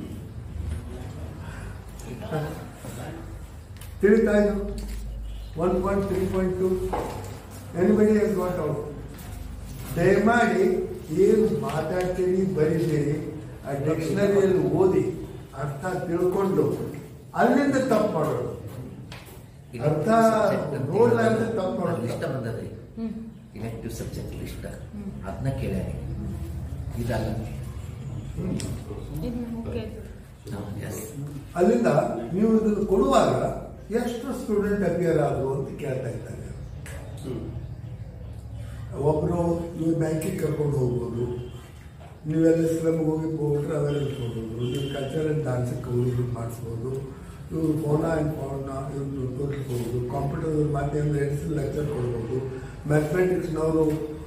ತಿಳಿತಾ ಇದು one point three point two anybody has got out ದಯಮಾಡಿ ಏನು ಮಾತಾಡ್ತೀರಿ ಬರೀತೀರಿ ಆ ಡಿಕ್ಷನರಿಯಲ್ಲಿ ಓದಿ ಅರ್ಥ ತಿಳ್ಕೊಂಡು ಅಲ್ಲಿಂದ ತಪ್ಪು ಮಾಡೋದು ಅರ್ಥ ನೋಡ್ಲಾರ್ದೆ ತಪ್ಪು ಮಾಡೋದು ಲಿಸ್ಟ್ ಬಂದದ್ರಿ hmm elective subject list hmm. ಅದನ್ನ ಕೇಳ್ಯಾರಿ ಇದಲ್ಲ ಇದು ಓಕೆ ಎಸ್ ಅಲ್ಲಿಂದ ನೀವು ಇದನ್ನು ಕೊಡುವಾಗ ಎಷ್ಟು ಸ್ಟೂಡೆಂಟ್ ಅಪಿಯರ್ ಆದ್ರು ಅಂತ ಕೇಳ್ತಾ ಇದ್ದಾರೆ ಒಬ್ರು ನೀವು ಬ್ಯಾಂಕಿಗೆ ಕರ್ಕೊಂಡು ಹೋಗ್ಬೋದು ನೀವೆಲ್ಲ ಸ್ಲಮ್ಗೆ ಹೋಗಿ ಹೋಗ್ಬಿಟ್ರೆ ಅವೆಲ್ಲ ಕೊಡ್ಬೋದು ನೀವು ಕಲ್ಚರಲ್ ಡಾನ್ಸಕ್ಕೆ ಹುಡುಗರು ಮಾಡಿಸ್ಬೋದು ಇವರು ಫೋನ ಆ್ಯಂಡ್ ಫೋನ್ನ ಇವರು ತೋರಿಸ್ಬೋದು ಕಂಪ್ಯೂಟರ್ ಮಾಧ್ಯಮದ ಎಡಿಸಲ್ ಲೆಕ್ಚರ್ ಕೊಡ್ಬೋದು ಮ್ಯಾಥಮೆಟಿಕ್ಸ್ನವರು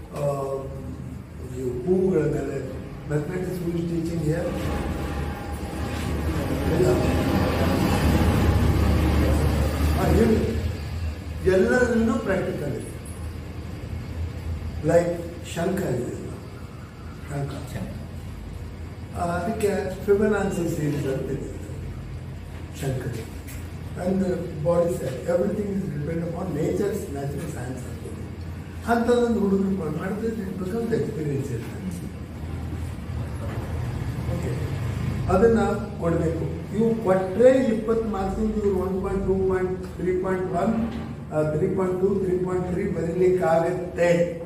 ಹೂವುಗಳ ಮೇಲೆ ಮ್ಯಾಥಮೆಟಿಕ್ಸ್ ವಿಲ್ ಟೀಚಿಂಗ್ ಹಿಯರ್ ಇಲ್ಲ ಆ, ಹೇಳಿ. ಎಲ್ಲರಲ್ಲೂ ಪ್ರಾಕ್ಟಿಕಲ್ ಇದೆ ಲೈಕ್ ಶಂಕ ಇದೆ ಶಂಕ ಆ, ಅದಕ್ಕೆ ಫಿಬನಾನ್ಸಿ ಸೀರೀಸ್ ಅಂತ ಇದೆ Shankar and body side everything is depend upon nature's natural science ಆಗ್ತದೆ ಅಂಥದ್ದೊಂದು ಹುಡುಗರು ಮಾಡಿದ್ರೆ ಇಟ್ ಬಿಕಮ್ಸ್ ಎಕ್ಸ್ಪೀರಿಯನ್ಸ್ ಇರ್ತದೆ ಓಕೆ ಅದನ್ನ ಕೊಡಬೇಕು ಇವು ಕೊಟ್ಟರೆ ಇಪ್ಪತ್ತು ಮಾರ್ಕ್ಸಿಂದ ಇವ್ರು one point two point three point one three point two three point three ಬರೀಲಿಕ್ಕಾಗತ್ತೆ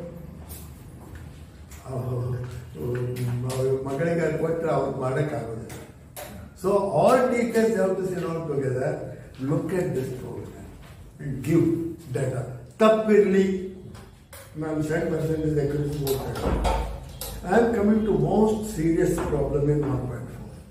ಮಗಳಿಗೆ ಅಲ್ಲಿ ಕೊಟ್ಟರೆ ಅವ್ರು ಮಾಡೋಕ್ಕಾಗೋದಿಲ್ಲ so all teachers have to sit all together look at this programme and give data ತಪ್ಪಿರಲಿ ನಾನು set percentage acres I am coming to most serious problem in one point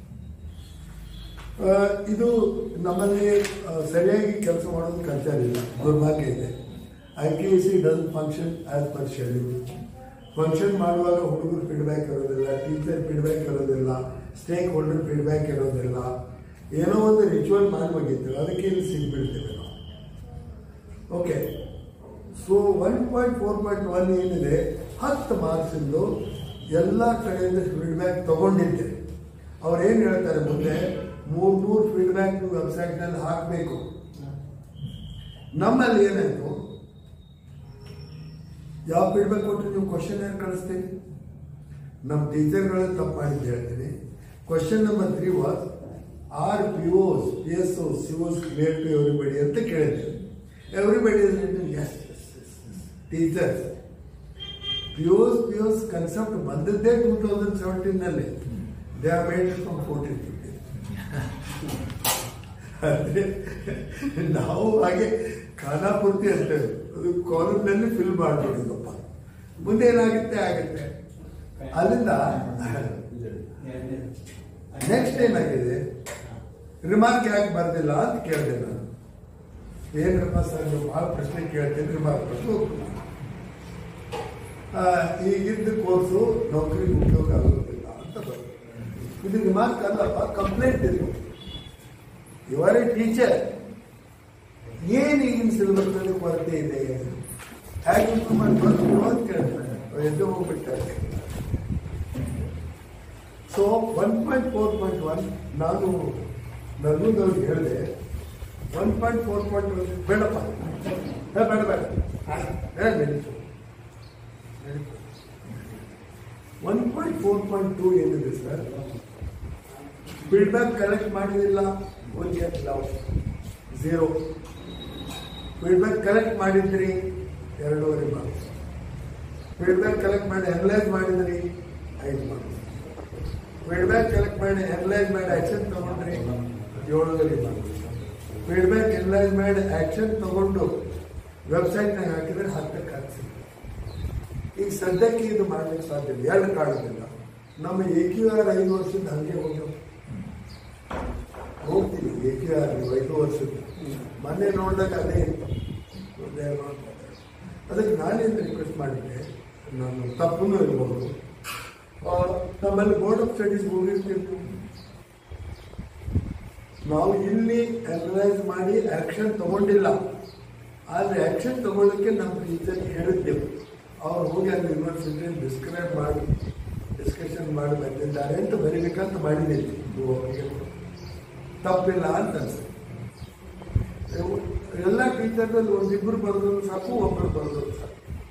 ಇದು ನಮ್ಮಲ್ಲಿ ಆ, ಸರಿಯಾಗಿ ಕೆಲಸ ಮಾಡೋದು ಕಲ್ಚರ್ ಇಲ್ಲ ದುರ್ಭಾಗ್ಯ ಇದೆ I K C done function as per schedule function ಮಾಡುವಾಗ ಹುಡುಗರು ಫೀಡ್ಬ್ಯಾಕ್ ಇರೋದಿಲ್ಲ ಟೀಚರ್ ಫೀಡ್ಬ್ಯಾಕ್ ಇರೋದಿಲ್ಲ ಸ್ಟೇಕ್ ಹೋಲ್ಡರ್ ಫೀಡ್ಬ್ಯಾಕ್ ಇರೋದಿಲ್ಲ ಏನೋ ಒಂದು ರಿಚುವಲ್ ಮಾಡಬೇಕಿತ್ತು ಅದಕ್ಕೆ ಇಲ್ಲಿ ಸಿಗ್ಬಿಡ್ತೇವೆ ನಾವು okay so one point four point one ಏನಿದೆ ಹತ್ತು ಮಾರ್ಕ್ಸಿಂದು ಎಲ್ಲ ಕಡೆಯಿಂದ ಫೀಡ್ಬ್ಯಾಕ್ ತಗೊಂಡಿದ್ದೆ ಅವ್ರು ಏನು ಹೇಳ್ತಾರೆ ಮುಂದೆ ಮೂರು ನೂರು ಫೀಡ್ಬ್ಯಾಕ್ ನೀವು ವೆಬ್ಸೈಟ್ನಲ್ಲಿ ಹಾಕಬೇಕು ನಮ್ಮಲ್ಲಿ ಏನಾಯ್ತು ಯಾವ ಫೀಡ್ಬ್ಯಾಕ್ ಕೊಟ್ಟರೆ ನೀವು ಕ್ವಶನ್ ಏನು ಕಳಿಸ್ತೀವಿ ನಮ್ಮ ಟೀಚರ್ಗಳು ತಪ್ಪು ಮಾಡಿದ್ದು ಹೇಳ್ತೀನಿ question number three was are P Os P S O C Os clear to everybody ಅಂತ ಕೇಳಿದ್ದೆ everybody is written as teachers P Os P Os concept ಬಂದದ್ದೇ ಟೂ ತೌಸಂಡ್ ಸೆವೆಂಟೀನಲ್ಲಿ they are made from fourteen fifteen ಅಂದ್ರೆ ನಾವು ಹಾಗೆ ಖಾನಾಪೂರ್ತಿ ಅಷ್ಟೇ ಅದು ಕಾಲಮ್ನಲ್ಲಿ fill ಮಾಡ್ಬಿಡಿದಪ್ಪ ಮುಂದೆ ಏನಾಗುತ್ತೆ ಆಗುತ್ತೆ ಅಲ್ಲಿಂದ ನೆಕ್ಸ್ಟ್ ಏನಾಗಿದೆ ರಿಮಾರ್ಕ್ ಯಾಕೆ ಬರ್ದಿಲ್ಲ ಅಂತ ಕೇಳಿದೆ ನಾನು ಏನಪ್ಪ ಸರ್ ನೀವು ಭಾಳ ಪ್ರಶ್ನೆ ಕೇಳ್ತೀನಿ ರಿಮಾರ್ಕ್ ಬರ್ದು ಹೋಗ್ತೀನಿ. ಆ, ಈಗಿದ್ದ ಕೋರ್ಸು ನೌಕರಿ ಉದ್ಯೋಗ ಆಗೋದಿಲ್ಲ ಅಂತ ಬಂತು ಇದು ರಿಮಾರ್ಕ್ ಅಲ್ಲಪ್ಪ ಕಂಪ್ಲೇಂಟ್ ಇದು ಇವರೇ ಟೀಚರ್ ಏನು ಈಗಿನ ಸಿಲೆಬಸ್ನಲ್ಲಿ ಕೊರತೆ ಇದೆ ಹೇಗೆ ಇಂಪ್ರೂವ್ಮೆಂಟ್ ಬರ್ತೀವಿ ಅಂತ ಕೇಳ್ತಾರೆ ಎದ್ದು ಹೋಗ್ಬಿಟ್ಟಾರೆ so one point four point one ನಾನು ನರ್ಮದವ್ರಿಗೆ ಹೇಳಿದೆ one point four point one ಬೇಡಪ್ಪ ಹೇ, ಬೇಡ ಬೇಡ ಹೇ, ನಡೀತು one point four point two ಏನಿದೆ ಸರ್ ಫೀಡ್ಬ್ಯಾಕ್ ಕಲೆಕ್ಟ್ ಮಾಡಿದಿಲ್ಲ one get love zero feedback collect ಮಾಡಿದ್ರಿ ಎರಡೂವರೆ ಮಾರ್ಕ್ಸ್ ಫೀಡ್ಬ್ಯಾಕ್ ಕಲೆಕ್ಟ್ ಮಾಡಿ ಅನಲೈಸ್ ಮಾಡಿದ್ರಿ ಐದು ಮಾರ್ಕ್ಸ್ ಫೀಡ್ಬ್ಯಾಕ್ ಕಲೆಕ್ಟ್ ಮಾಡಿ ಅನಲೈಸ್ ಮಾಡಿ ಆಕ್ಷನ್ ತಗೊಂಡ್ರಿ ಏಳುವರೆ ಮಾರ್ಕ್ಸ್ ಫೀಡ್ಬ್ಯಾಕ್ ಅನಲೈಸ್ ಮಾಡಿ ಆಕ್ಷನ್ ತಗೊಂಡು ವೆಬ್ಸೈಟ್ನಾಗ ಹಾಕಿದ್ರೆ ಹತ್ತಕ್ಕೆ ಹತ್ತು ಈಗ ಸದ್ಯಕ್ಕೆ ಇದು ಮಾಡ್ಲಿಕ್ಕೆ ಸಾಧ್ಯ ಇಲ್ಲ ಎರಡು ಕಾರಣದಿಂದ ನಮ್ಮ ಎ ಕ್ಯೂ ಆರ್ ಐದು ವರ್ಷದ ಹಂಗೆ ಹೋಗ್ಯವು ಹೋಗ್ತೀವಿ ಎ ಕ್ಯೂ ಆರ್ ಐದು ವರ್ಷದ ಮೊನ್ನೆ ನೋಡಿದಾಗ ಅದೇ ಇತ್ತು ಒಂದ್ ಎರಡು ನೋಡ್ತಾ ಇದ್ದಾರೆ. ಅದಕ್ಕೆ ನಾನೇನು ರಿಕ್ವೆಸ್ಟ್ ಮಾಡಿದ್ದೆ ನಾನು ತಪ್ಪೂ ಇರ್ಬೋದು ಆ, ನಮ್ಮಲ್ಲಿ ಬೋರ್ಡ್ ಆಫ್ ಸ್ಟಡೀಸ್ ಹೋಗಿರ್ತಿತ್ತು ನಾವು ಇಲ್ಲಿ ಅನಲೈಸ್ ಮಾಡಿ ಆಕ್ಷನ್ ತಗೊಂಡಿಲ್ಲ ಆದರೆ ಆಕ್ಷನ್ ತಗೊಳ್ಳೋಕ್ಕೆ ನಮ್ಮ ಟೀಚರ್ ಹೇಳಿದ್ದೆವು ಅವ್ರು ಹೋಗಿ ಅಲ್ಲಿ ಯೂನಿವರ್ಸಿಟಿ ಡಿಸ್ಕ್ರೈಬ್ ಮಾಡಿ ಡಿಸ್ಕಷನ್ ಮಾಡಿ ಬಂದಿದ್ದಾರೆ ಅಂತ ಬರೀಬೇಕಂತ ಮಾಡಿದ್ದೀವಿ ನೀವು ಅವ್ರಿಗೆ ತಪ್ಪಿಲ್ಲ ಅಂತ ಅನ್ಸುತ್ತೆ ಇವು ಎಲ್ಲ ಟೀಚರ್ದಲ್ಲಿ ಒಂದಿಬ್ಬರು ಬರೆದ್ರು ಸಾಕು ಒಬ್ಬರು ಬರೆದ್ರು ಸಾಕು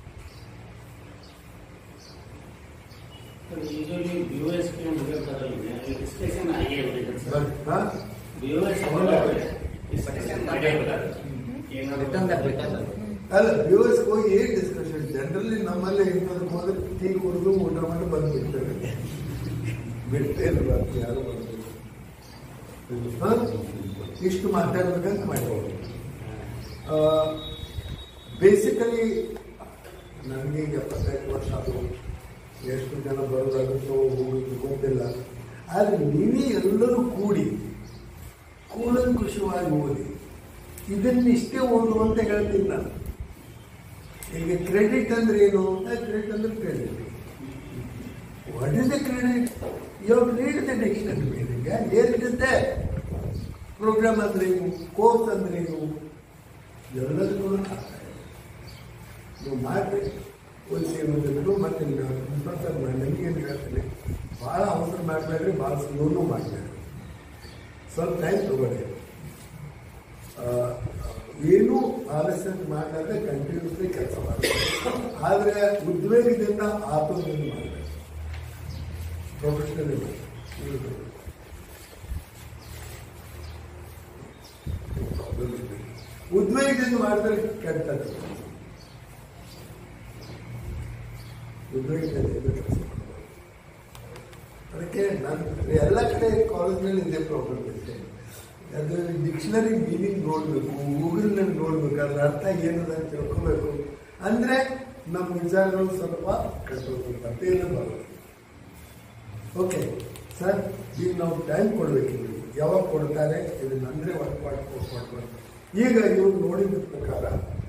usually B O S K discussion ಆಗೇ ಇರ್ತೈತೆ ಸರ್ ಹಾ? ಬಿ ಒ ಎಸ್ ಡಿಸ್ಕಷನ್ ಮಾಡೇ ಇರ್ತಾರೆ ರಿಟರ್ನ್ ರಿಟರ್ನ್ ಅಲ್ಲ ವ್ಯೂವರ್ಸ್ ಹೋಗಿ ಏನ್ ಡಿಸ್ಕಷನ್ ಜನರಲಿ ನಮ್ಮಲ್ಲೇ ಇನ್ನೊಂದು ಹೋದ್ರೆ ಟೀ ಕುಡಿದು ಊಟ ಮಾಡಿ ಬಂದ್ಬಿಡ್ತೇವೆ ಬಿಡ್ತೇ ಇಲ್ಲ ಬಾಕಿ ಯಾರು ಬರೋದಿಲ್ಲ. ಹಾ? ಇಷ್ಟು ಮಾತಾಡ್ಬೇಕಂತ ಮಾಡಿದ್ರು ಬೇಸಿಕಲಿ ನನಗೆ ಈಗ ಎಪ್ಪತ್ತೈದು ವರ್ಷ ಅದು ಎಷ್ಟು ಜನ ಬರೋದಾಗುತ್ತೋ ಹೋಗುತ್ತೋ ಗೊತ್ತಿಲ್ಲ ಆದರೆ ನೀವೇ ಎಲ್ಲರೂ ಕೂಡಿ ಕೂಲಂಕುಷವಾಗಿ ಓದಿ ಇದನ್ನಿಷ್ಟೇ ಓದು ಅಂತ ಹೇಳ್ತೀನಿ ನಾನು ಈಗ ಕ್ರೆಡಿಟ್ ಅಂದ್ರೆ ಏನು ಕ್ರೆಡಿಟ್ ಅಂದ್ರೆ credit what is the credit you read the dictionary meaning ಏನಿರುತ್ತೆ ಪ್ರೋಗ್ರಾಮ್ ಅಂದ್ರೆ ಏನು ಕೋರ್ಸ್ ಅಂದ್ರೆ ಏನು ಎಲ್ಲದಕ್ಕೂ ನೀವು ಮಾಡಿ ಒಂದು ಸೇವದಲ್ಲೂ ಮತ್ತೆ ಪ್ರೊಫೆಸರ್ ನನಗೇನು ಹೇಳ್ತೀನಿ ಭಾಳ ಅವಸರ ಮಾಡಬೇಡ್ರಿ ಭಾಳ ಸ್ಲೋನು ಮಾಡಬೇಡ್ರಿ ಸ್ವಲ್ಪ ಟೈಮ್ ತಗೊಳ್ಳಿ ಆ, ಏನೂ ಆಲಸ್ಯ ಮಾಡಲಾರ್ದೆ ಕಂಟಿನ್ಯೂಸ್ಲಿ ಕೆಲಸ ಮಾಡಬೇಕು ಆದರೆ ಉದ್ವೇಗದಿಂದ ಆತುರದಿಂದ ಮಾಡಬೇಕು ಪ್ರೊಫೆಷನಲಿ ಮಾಡಬೇಕು ಉದ್ವೇಗದಿಂದ ಮಾಡಿದ್ರೆ ಕೆಟ್ಟದ್ದು ಉದ್ವೇಗದಿಂದ ಏನು ಕೆಲಸ ಮಾಡಬಾರ್ದು. ಅದಕ್ಕೆ ನಾನು ಎಲ್ಲ ಕಡೆ ಕಾಲೇಜ್ನಲ್ಲಿ ಇದೇ ಪ್ರಾಬ್ಲಮ್ ಇದೆ ಅದು ಡಿಕ್ಷನರಿ ಮೀನಿಂಗ್ ನೋಡಬೇಕು ಗೂಗಲ್ನಲ್ಲಿ ನೋಡ್ಬೇಕು ಅದ್ರ ಅರ್ಥ ಏನದ ಅಂತ ತಿಳ್ಕೊಬೇಕು ಅಂದ್ರೆ ನಮ್ಮ ವಿಚಾರಗಳು ಸ್ವಲ್ಪ ಕಟ್ಟಬೇಕು ತಪ್ಪೇನು ಬರೋದು ಓಕೆ ಸರ್ ಈಗ ನಾವು ಟೈಮ್ ಕೊಡ್ಬೇಕು ಇವ್ರಿಗೆ ಯಾವಾಗ ಕೊಡ್ತಾರೆ ಇದನ್ನ ಅಂದ್ರೆ ವರ್ಕ್ ಮಾಡ್ಕೊಂಡು ಈಗ ಇವ್ರು ನೋಡಿದ ಪ್ರಕಾರ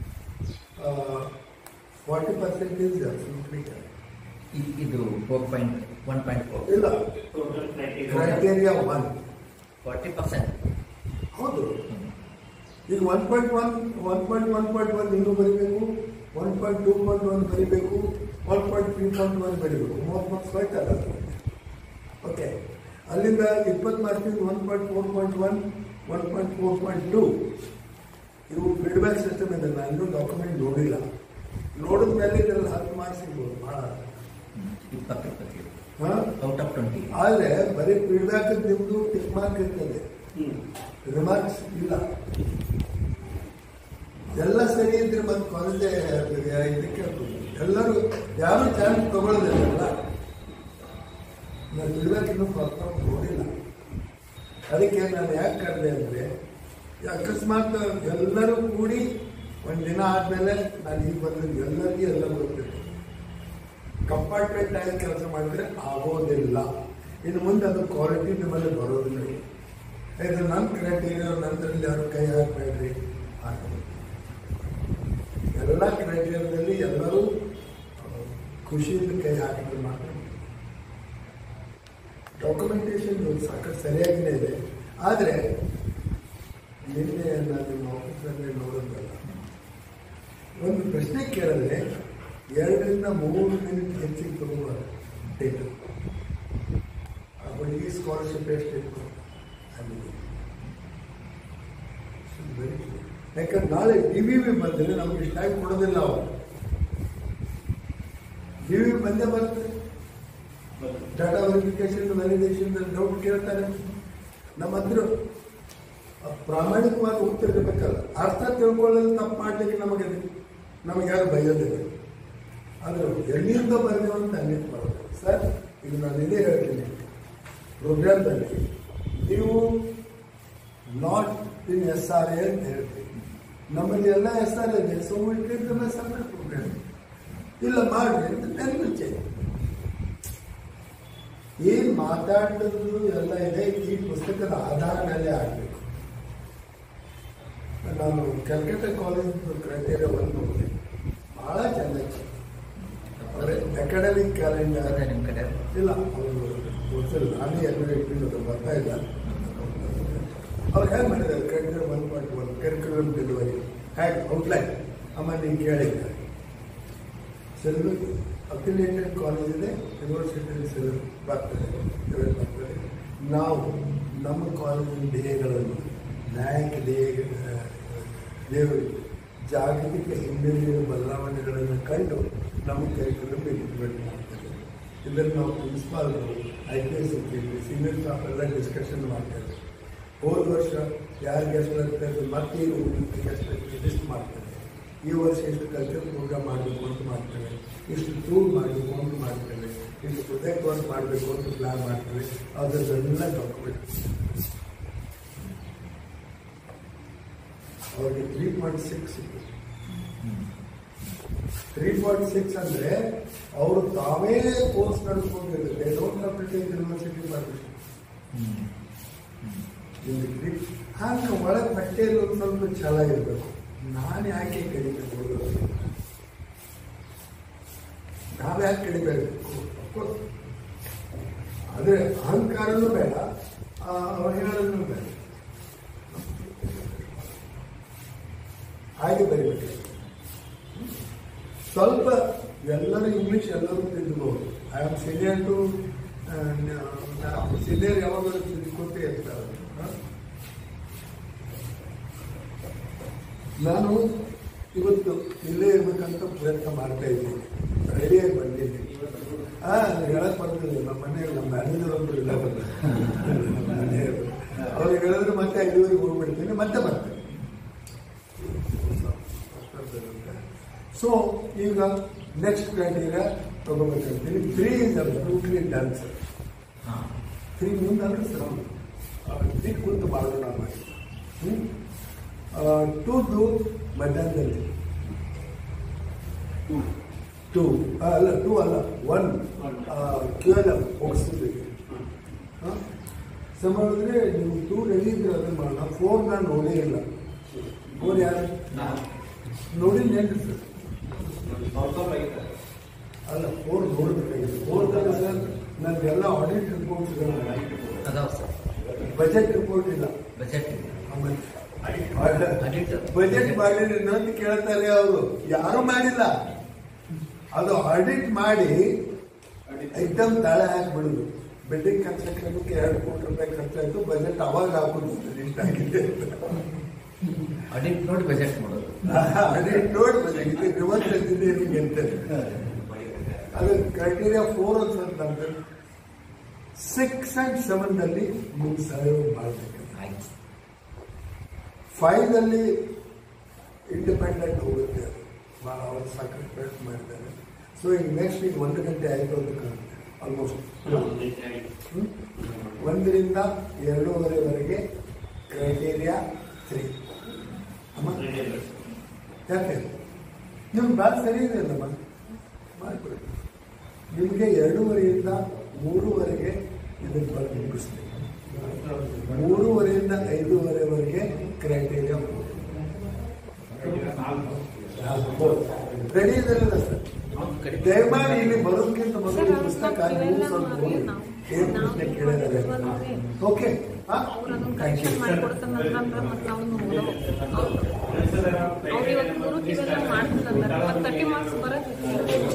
ಫಾರ್ಟಿ ಪರ್ಸೆಂಟೇಜ್ ಇ- ಇದು four point one point four ಇಲ್ಲ total criteria criteria one forty percent ಹೌದು ಈಗ one point one one point one point one ಇನ್ನೂ ಬರೀಬೇಕು one point two point one ಬರೀಬೇಕು one point three point one ಬರೀಬೇಕು ಮೂವತ್ತು ಮಾರ್ಕ್ಸ್ ಹೋಯ್ತಲ್ಲ ಓಕೆ ಅಲ್ಲಿಂದ ಇಪ್ಪತ್ತು ಮಾರ್ಕ್ಸಿಂದ one point four point one one point four point two ಇವು ಫೀಡ್ಬ್ಯಾಕ್ ಸಿಸ್ಟಮ್ ಇದೆ ನಾನು ಇನ್ನೂ ಡಾಕ್ಯುಮೆಂಟ್ ನೋಡಿಲ್ಲ ನೋಡಿದ ಮೇಲೆ ಇದರಲ್ಲಿ ಹತ್ತು ಮಾರ್ಕ್ಸ್ ಸಿಗ್ಬೋದು ಭಾಳ ಇಪ್ಪತ್ತು ಇಪ್ಪತ್ತೇಳು ಹಾಂ ಔಟ್ ಆಫ್ ಟ್ವೆಂಟಿ ಆದರೆ ಬರೀ ಫೀಡ್ಬ್ಯಾಕ್ ನಿಮ್ಮದು ಟಿಕ್ ಮಾರ್ಕ್ ಇರ್ತದೆ ಹ್ಮ್ ರಿಮಾರ್ಕ್ಸ್ ಇಲ್ಲ ಎಲ್ಲ ಸರಿ ಇದ್ರೆ ಮತ್ತೆ ಕಾಲೇಜ್ ಇದಕ್ಕೆ ಎಲ್ಲರೂ ಯಾರು ಚಾನ್ಸ್ ತಗೊಳ್ಳೋದಿಲ್ಲ ನಾನು ಬಿಡ್ಬೇಕು ಇನ್ನೂ ಪ್ರಾಬ್ಲಮ್ ನೋಡಿಲ್ಲ ಅದಕ್ಕೆ ನಾನು ಯಾಕೆ ಕರೆದೆ ಅಂದರೆ ಅಕಸ್ಮಾತ್ ಎಲ್ಲರೂ ಕೂಡಿ ಒಂದು ದಿನ ಆದಮೇಲೆ ನಾನು ಈಗ ಬಂದಿದ್ದು ಎಲ್ಲರಿಗೂ ಎಲ್ಲ ಗೊತ್ತಿತ್ತು ಕಂಪಾರ್ಟ್ಮೆಂಟ್ ಆಗಿ ಕೆಲಸ ಮಾಡಿದ್ರೆ ಆಗೋದಿಲ್ಲ ಇನ್ನು ಮುಂದೆ ಅದು ಕ್ವಾಲಿಟಿ ನಿಮ್ಮಲ್ಲಿ ಬರೋದಿಲ್ಲ ಇದು ನನ್ನ ಕ್ರೈಟೀರಿಯಾ ನಂತರಲ್ಲಿ ಯಾರು ಕೈ ಹಾಕಬೇಡ್ರಿ ಹಾಕಬೇಕು ಎಲ್ಲ ಕ್ರೈಟೀರಿಯಾದಲ್ಲಿ ಎಲ್ಲರೂ ಆ, ಖುಷಿಯಿಂದ ಕೈ ಹಾಕಿದ್ರೆ ಮಾತ್ರ ಡಾಕ್ಯುಮೆಂಟೇಶನ್ ಸಾಕಷ್ಟು ಸರಿಯಾಗಿನೇ ಇದೆ ಆದರೆ ನಿನ್ನೆ ನಾನು ನಿಮ್ಮ ಆಫೀಸಲ್ಲಿ ನೋಡೋದಲ್ಲ ಒಂದು ಪ್ರಶ್ನೆ ಕೇಳಿದ್ರೆ ಎರಡರಿಂದ ಮೂರು ಮಿನಿಟ್ ಹೆಚ್ಚಿಗೆ ತಗೋಬಾರ್ದು ಡೇಟ್ ಆ ಹುಡುಗಿ ಸ್ಕಾಲರ್ಶಿಪ್ ಎಷ್ಟು ಇತ್ತು ಅಲ್ಲಿ ವೆರಿ ಯಾಕಂದ್ರೆ ನಾಳೆ ಡಿ ವಿ ವಿ ಬಂದರೆ ನಮ್ಗೆ ಇಷ್ಟು ಟೈಮ್ ಕೊಡೋದಿಲ್ಲ ಅವರು ಡಿ ವಿ ಬಂದೇ ಬರ್ತದೆ ಡಾಟಾ ವೆರಿಫಿಕೇಶನ್ ವ್ಯಾಲಿಡೇಷನ್ ಡೌಟ್ ಕೇಳ್ತಾರೆ ನಮ್ಮ ಹತ್ರ ಪ್ರಾಮಾಣಿಕವಾಗಿ ಉತ್ತರ ಇರಬೇಕಲ್ಲ ಅರ್ಥ ತಿಳ್ಕೊಳ್ಳಲು ತಪ್ಪು ಮಾಡ್ಲಿಕ್ಕೆ ನಮಗೆ ನಮಗೆ ಯಾರು ಬೈಯೋದಿಲ್ಲ ಆದ್ರೆ ಎಲ್ಲಿಂದ ಬಂದೇವು ಅಂತ ಅನ್ನಿಟ್ಟು ಮಾಡೋದು ಸರ್ ಈಗ ನಾನು ಇದೇ ಹೇಳ್ತೀನಿ ಪ್ರೋಗ್ರಾಮ್ದಲ್ಲಿ ನೀವು not in S R A ಅಂತ ಹೇಳ್ತೀವಿ ನಮ್ಮಲ್ಲಿ ಎಲ್ಲ ಎಸ್ ಆರ್ ಇದೆ ಸೊ ಇಟ್ಟಿದ್ರೆ ಸಪ್ರೇಟ್ ಪ್ರೋಗ್ರಾಮ್ ಇಲ್ಲ ಮಾಡಿ ಅಂತ ನೆನಪಿಚ್ಚೆ ಏನ್ ಮಾತಾಡಿದ್ರು ಎಲ್ಲ ಇದೆ ಈ ಪುಸ್ತಕದ ಆಧಾರ ಮೇಲೆ ಆಗಬೇಕು ನಾನು ಕಲ್ಕತ್ತಾ ಕಾಲೇಜ್ ಕ್ರೈಟೇರಿಯಾ ಒಂದು ನೋಡಿದೆ ಬಹಳ ಚೆನ್ನಾಗಿ ಅಕಾಡೆಮಿಕ್ ಕ್ಯಾಲೆಂಡರ್ ಅದೇ ನಿಮ್ಮ ಕಡೆ ಇಲ್ಲ ಅವರು ಗೊತ್ತಿಲ್ಲ ನಾನೇ ಎಲ್ಲ ಇಟ್ಟಿದ್ದು ಬರ್ತಾ ಇಲ್ಲ ಅವ್ರು ಹೇಗೆ ಮಾಡಿದ್ದಾರೆ curriculum one point one curriculum delivery ಹೇಗೆ ಔಟ್ಲೈನ್ ಆಮೇಲೆ ನೀವು ಕೇಳಿದ್ದಾರೆ ಸಿಲೆಬಸ್ ಅಫಿಲಿಯೇಟೆಡ್ ಕಾಲೇಜ್ ಇದೆ ಯೂನಿವರ್ಸಿಟಿ ಸಿಲೆಬಸ್ ಬರ್ತದೆ ಇವೆಲ್ಲ ಬರ್ತದೆ ನಾವು ನಮ್ಮ ಕಾಲೇಜಿನ ಧ್ಯೇಯಗಳನ್ನು ನ್ಯಾಯಿಕ ಧ್ಯೇಯ ದೇವರು ಜಾಗತಿಕ ಹಿನ್ನೆಲೆಯ ಬದಲಾವಣೆಗಳನ್ನು ಕಂಡು ನಮ್ಮ ಕರಿಕ್ಯುಲಮ್ ಇಂಪ್ಲಿಮೆಂಟ್ ಮಾಡ್ತೇವೆ ಇದನ್ನು ನಾವು ಪ್ರಿನ್ಸಿಪಾಲ್ಗಳು ಐ ಪಿ ಎಸ್ ಇರ್ತೀವಿ ಸೀನಿಯರ್ ಸ್ಟಾಫ್ ಎಲ್ಲ ಡಿಸ್ಕಷನ್ ಮಾಡ್ತೇವೆ ಹೋದ ವರ್ಷ ಯಾರಿಗೆ ಎಷ್ಟು ಬರ್ತದೆ ಮತ್ತೆ ಏನು ಎಷ್ಟು ಲಿಸ್ಟ್ ಮಾಡ್ತೇವೆ ಈ ವರ್ಷ ಎಷ್ಟು ಕಲ್ಚರ್ ಪ್ರೋಗ್ರಾಮ್ ಮಾಡಬೇಕು ಅಂತ ಮಾಡ್ತೇವೆ ಇಷ್ಟು ಟೂರ್ ಮಾಡಬೇಕು ಅಂತ ಮಾಡ್ತೇವೆ ಇಷ್ಟು ಪ್ರೊಜೆಕ್ಟ್ ವರ್ಕ್ ಮಾಡಬೇಕು ಅಂತ ಪ್ಲಾನ್ ಮಾಡ್ತೇವೆ ಅದನ್ನೆಲ್ಲ ಡಾಕ್ಯುಮೆಂಟ್ ಅವ್ರಿಗೆ three point six three point six ಅಂದರೆ ಅವರು ತಾವೇ ಕೋರ್ಸ್ ನಡೆಸ್ಕೊಂಡಿದ್ದಾರೆ don't applicate university permission hmm ನಿಮಗೆ ತ್ರೀ ಹಾಗೆ ಒಳಗೆ ಬಟ್ಟೆಯಲ್ಲಿ ಒಂದು ಸ್ವಲ್ಪ ಛಲ ಇರಬೇಕು ನಾನು ಯಾಕೆ ಕಡಿಬೇಕು ನಾವು ಯಾಕೆ ಕಡಿಬೇಕು ಆದರೆ ಅಹಂಕಾರನೂ ಬೇಡ ಆ, ಅವಹೇಳನೂ ಬೇಡ ಹಾಗೆ ಬರಿಬೇಕು ಸ್ವಲ್ಪ ಎಲ್ಲರೂ ಇಂಗ್ಲಿಷ್ ಎಲ್ಲರೂ ತಿದ್ದುಬಹುದು I am senior to senior ಯಾವಾಗಲೂ ತಿದ್ದುಕೊತೇ ಇರ್ತಾರೆ ಹ? ನಾನು ಇವತ್ತು ಇಲ್ಲೇ ಇರ್ಬೇಕಂತ ಪ್ರಯತ್ನ ಮಾಡ್ತಾ ಇದ್ದೀನಿ ರೆಡಿಯಾಗಿ ಬಂದಿದ್ದೀನಿ ಹಾ ಹೇಳಕ್ ಬರ್ತಿಲ್ಲ ನಮ್ಮ ಮನೆಯಲ್ಲಿ ನಮ್ಮ ಮ್ಯಾನೇಜರ್ ಒಬ್ರು ಇಲ್ಲ ಅವ್ರಿಗೆ ಹೇಳಿದ್ರೆ ಮತ್ತೆ ಐದುವರೆಗೆ ಹೋಗ್ಬಿಡ್ತೀನಿ ಮತ್ತೆ ಬರ್ತೇನೆ ಸೊ ಈಗ ನೆಕ್ಸ್ಟ್ ಕ್ರೈಟೀರಿಯಾ ತಗೋಬೇಕಂತೀನಿ three is absolutely done sir ಹಾಂ ತ್ರೀ ಮುಂದೆ ಸರ್ ತ್ರೀ ಕುಂತು ಮಾಡೋಣ ಮಾಡಿ ಟೂದು ಮಧ್ಯಾಹ್ನದಲ್ಲಿ ಟೂ ಅಲ್ಲ ಟೂ ಅಲ್ಲ ಒನ್ ಕ್ಯೂ ಎಲ್ ಎಮ್ ಮುಗಿಸ್ತಿದ್ದೀವಿ ಸೊ ಮಾಡಿದ್ರೆ ನೀವು ಟೂ ರೆಡಿ ಇದ್ರೆ ಅದನ್ನ ಮಾಡೋಣ ಫೋರ್ ನಾನು ನೋಡೇ ಇಲ್ಲ ಫೋರ್ ಯಾರು ನೋಡಿ ನೆನ್ರಿ ಸರ್ ಔಟ್ ಆಫ್ ಆಗಿದೆ ಅಲ್ಲ ಫೋರ್ ನೋಡ್ಬೇಕಾಗಿದೆ ಫೋರ್ ಸರ್ ನನಗೆಲ್ಲ ಆಡಿಟ್ ರಿಪೋರ್ಟ್ ಅದಾವ ಸರ್ ಬಜೆಟ್ ರಿಪೋರ್ಟ್ ಇಲ್ಲ ಬಜೆಟ್ ಆಮೇಲೆ Audit. ಬಜೆಟ್ ಮಾಡಿದ್ರೆ ನಂದು ಕೇಳ್ತಾರೆ ಅವರು ಯಾರು ಮಾಡಿಲ್ಲ ಅದು ಆಡಿಟ್ ಮಾಡಿ ಎಕ್ದಮ್ ತಾಳೆ ಹಾಕ್ಬಿಡುದು ಬಿಲ್ಡಿಂಗ್ ಕನ್ಸ್ಟ್ರಕ್ಷನ್ಗೆ ಎರಡು ಕೋಟಿ ರೂಪಾಯಿ ಖರ್ಚಾಯ್ತು ಬಜೆಟ್ ಅವಾಗ ಹಾಕುದು ಇಷ್ಟಾಗಿದೆ ಆಡಿಟ್ ನೋಡಿ ಬಜೆಟ್ ಮಾಡೋದು ಆಡಿಟ್ ನೋಡಿ ಬಜೆಟ್ ಇದು ರಿವರ್ಸ್ ಇಂಜಿನಿಯರಿಂಗ್ ಅಂತ ಅದು ಕ್ರೈಟೀರಿಯಾ ಫೋರ್ ಅಂತ ನಮ್ದು ಸಿಕ್ಸ್ ಅಂಡ್ ಸೆವೆನ್ ನಲ್ಲಿ ಮುಗಿಸಾಯ ಮಾಡ್ಬೇಕು ಆಯ್ತು ಫೈವ್ ಅಲ್ಲಿ ಇಂಡಿಪೆಂಡೆಂಟ್ ಹೋಗುತ್ತೆ ಅದು ಭಾಳ ಅವರು ಸಾಕ್ರಿಫೈಸ್ ಮಾಡಿದ್ದಾರೆ ಸೊ ಈಗ ನೆಕ್ಸ್ಟ್ ಈಗ ಒಂದು ಗಂಟೆ ಆಯಿತು ಅಂತ ಕಾಣುತ್ತೆ ಆಲ್ಮೋಸ್ಟ್ ಒಂದರಿಂದ ಎರಡೂವರೆವರೆಗೆ ಕ್ರೈಟೀರಿಯಾ ತ್ರೀ ಅಮ್ಮ ಯಾಕೆ ನಿಮ್ಗೆ ಭಾಳ ಸರಿ ಇದೆ ಅಲ್ಲಮ್ಮ ಮಾಡಿಕೊಡಿ ನಿಮಗೆ ಎರಡೂವರೆಯಿಂದ ಮೂರುವರೆಗೆ ಇದನ್ನು ಬರೆದು ಮುಗಿಸ್ಬೇಕು ಮೂರುವರೆಯಿಂದ ಐದೂವರೆವರೆಗೆ ಕ್ರೈಟೀರಿಯಾ ರೆಡಿ ಇದೆಲ್ಲ ಸರ್ ದಯಮಾಡಿ ಇಲ್ಲಿ ಬರೋದಕ್ಕಿಂತ ಮೊದಲು ಈ ಪುಸ್ತಕ ನೀವು ಸ್ವಲ್ಪ ಓದಿ. ಏನ್ ಪ್ರಶ್ನೆ ಕೇಳಿದ್ದಾರೆ ಓಕೆ ಅವ್ರು ಅದನ್ನ ಕರೆಕ್ಷನ್ ಮಾಡ್ಕೊಡ್ತಾನಂದ್ರ ಮತ್ತೆ ನಾವು ನೋಡೋ ಅವ್ರು ಇವತ್ತು ಗುರು ಇವೆಲ್ಲ ಮಾಡ್ತಿಲ್ಲ ತರ್ಟಿ ಮಾರ್ಕ್ಸ್ ಬರೋದು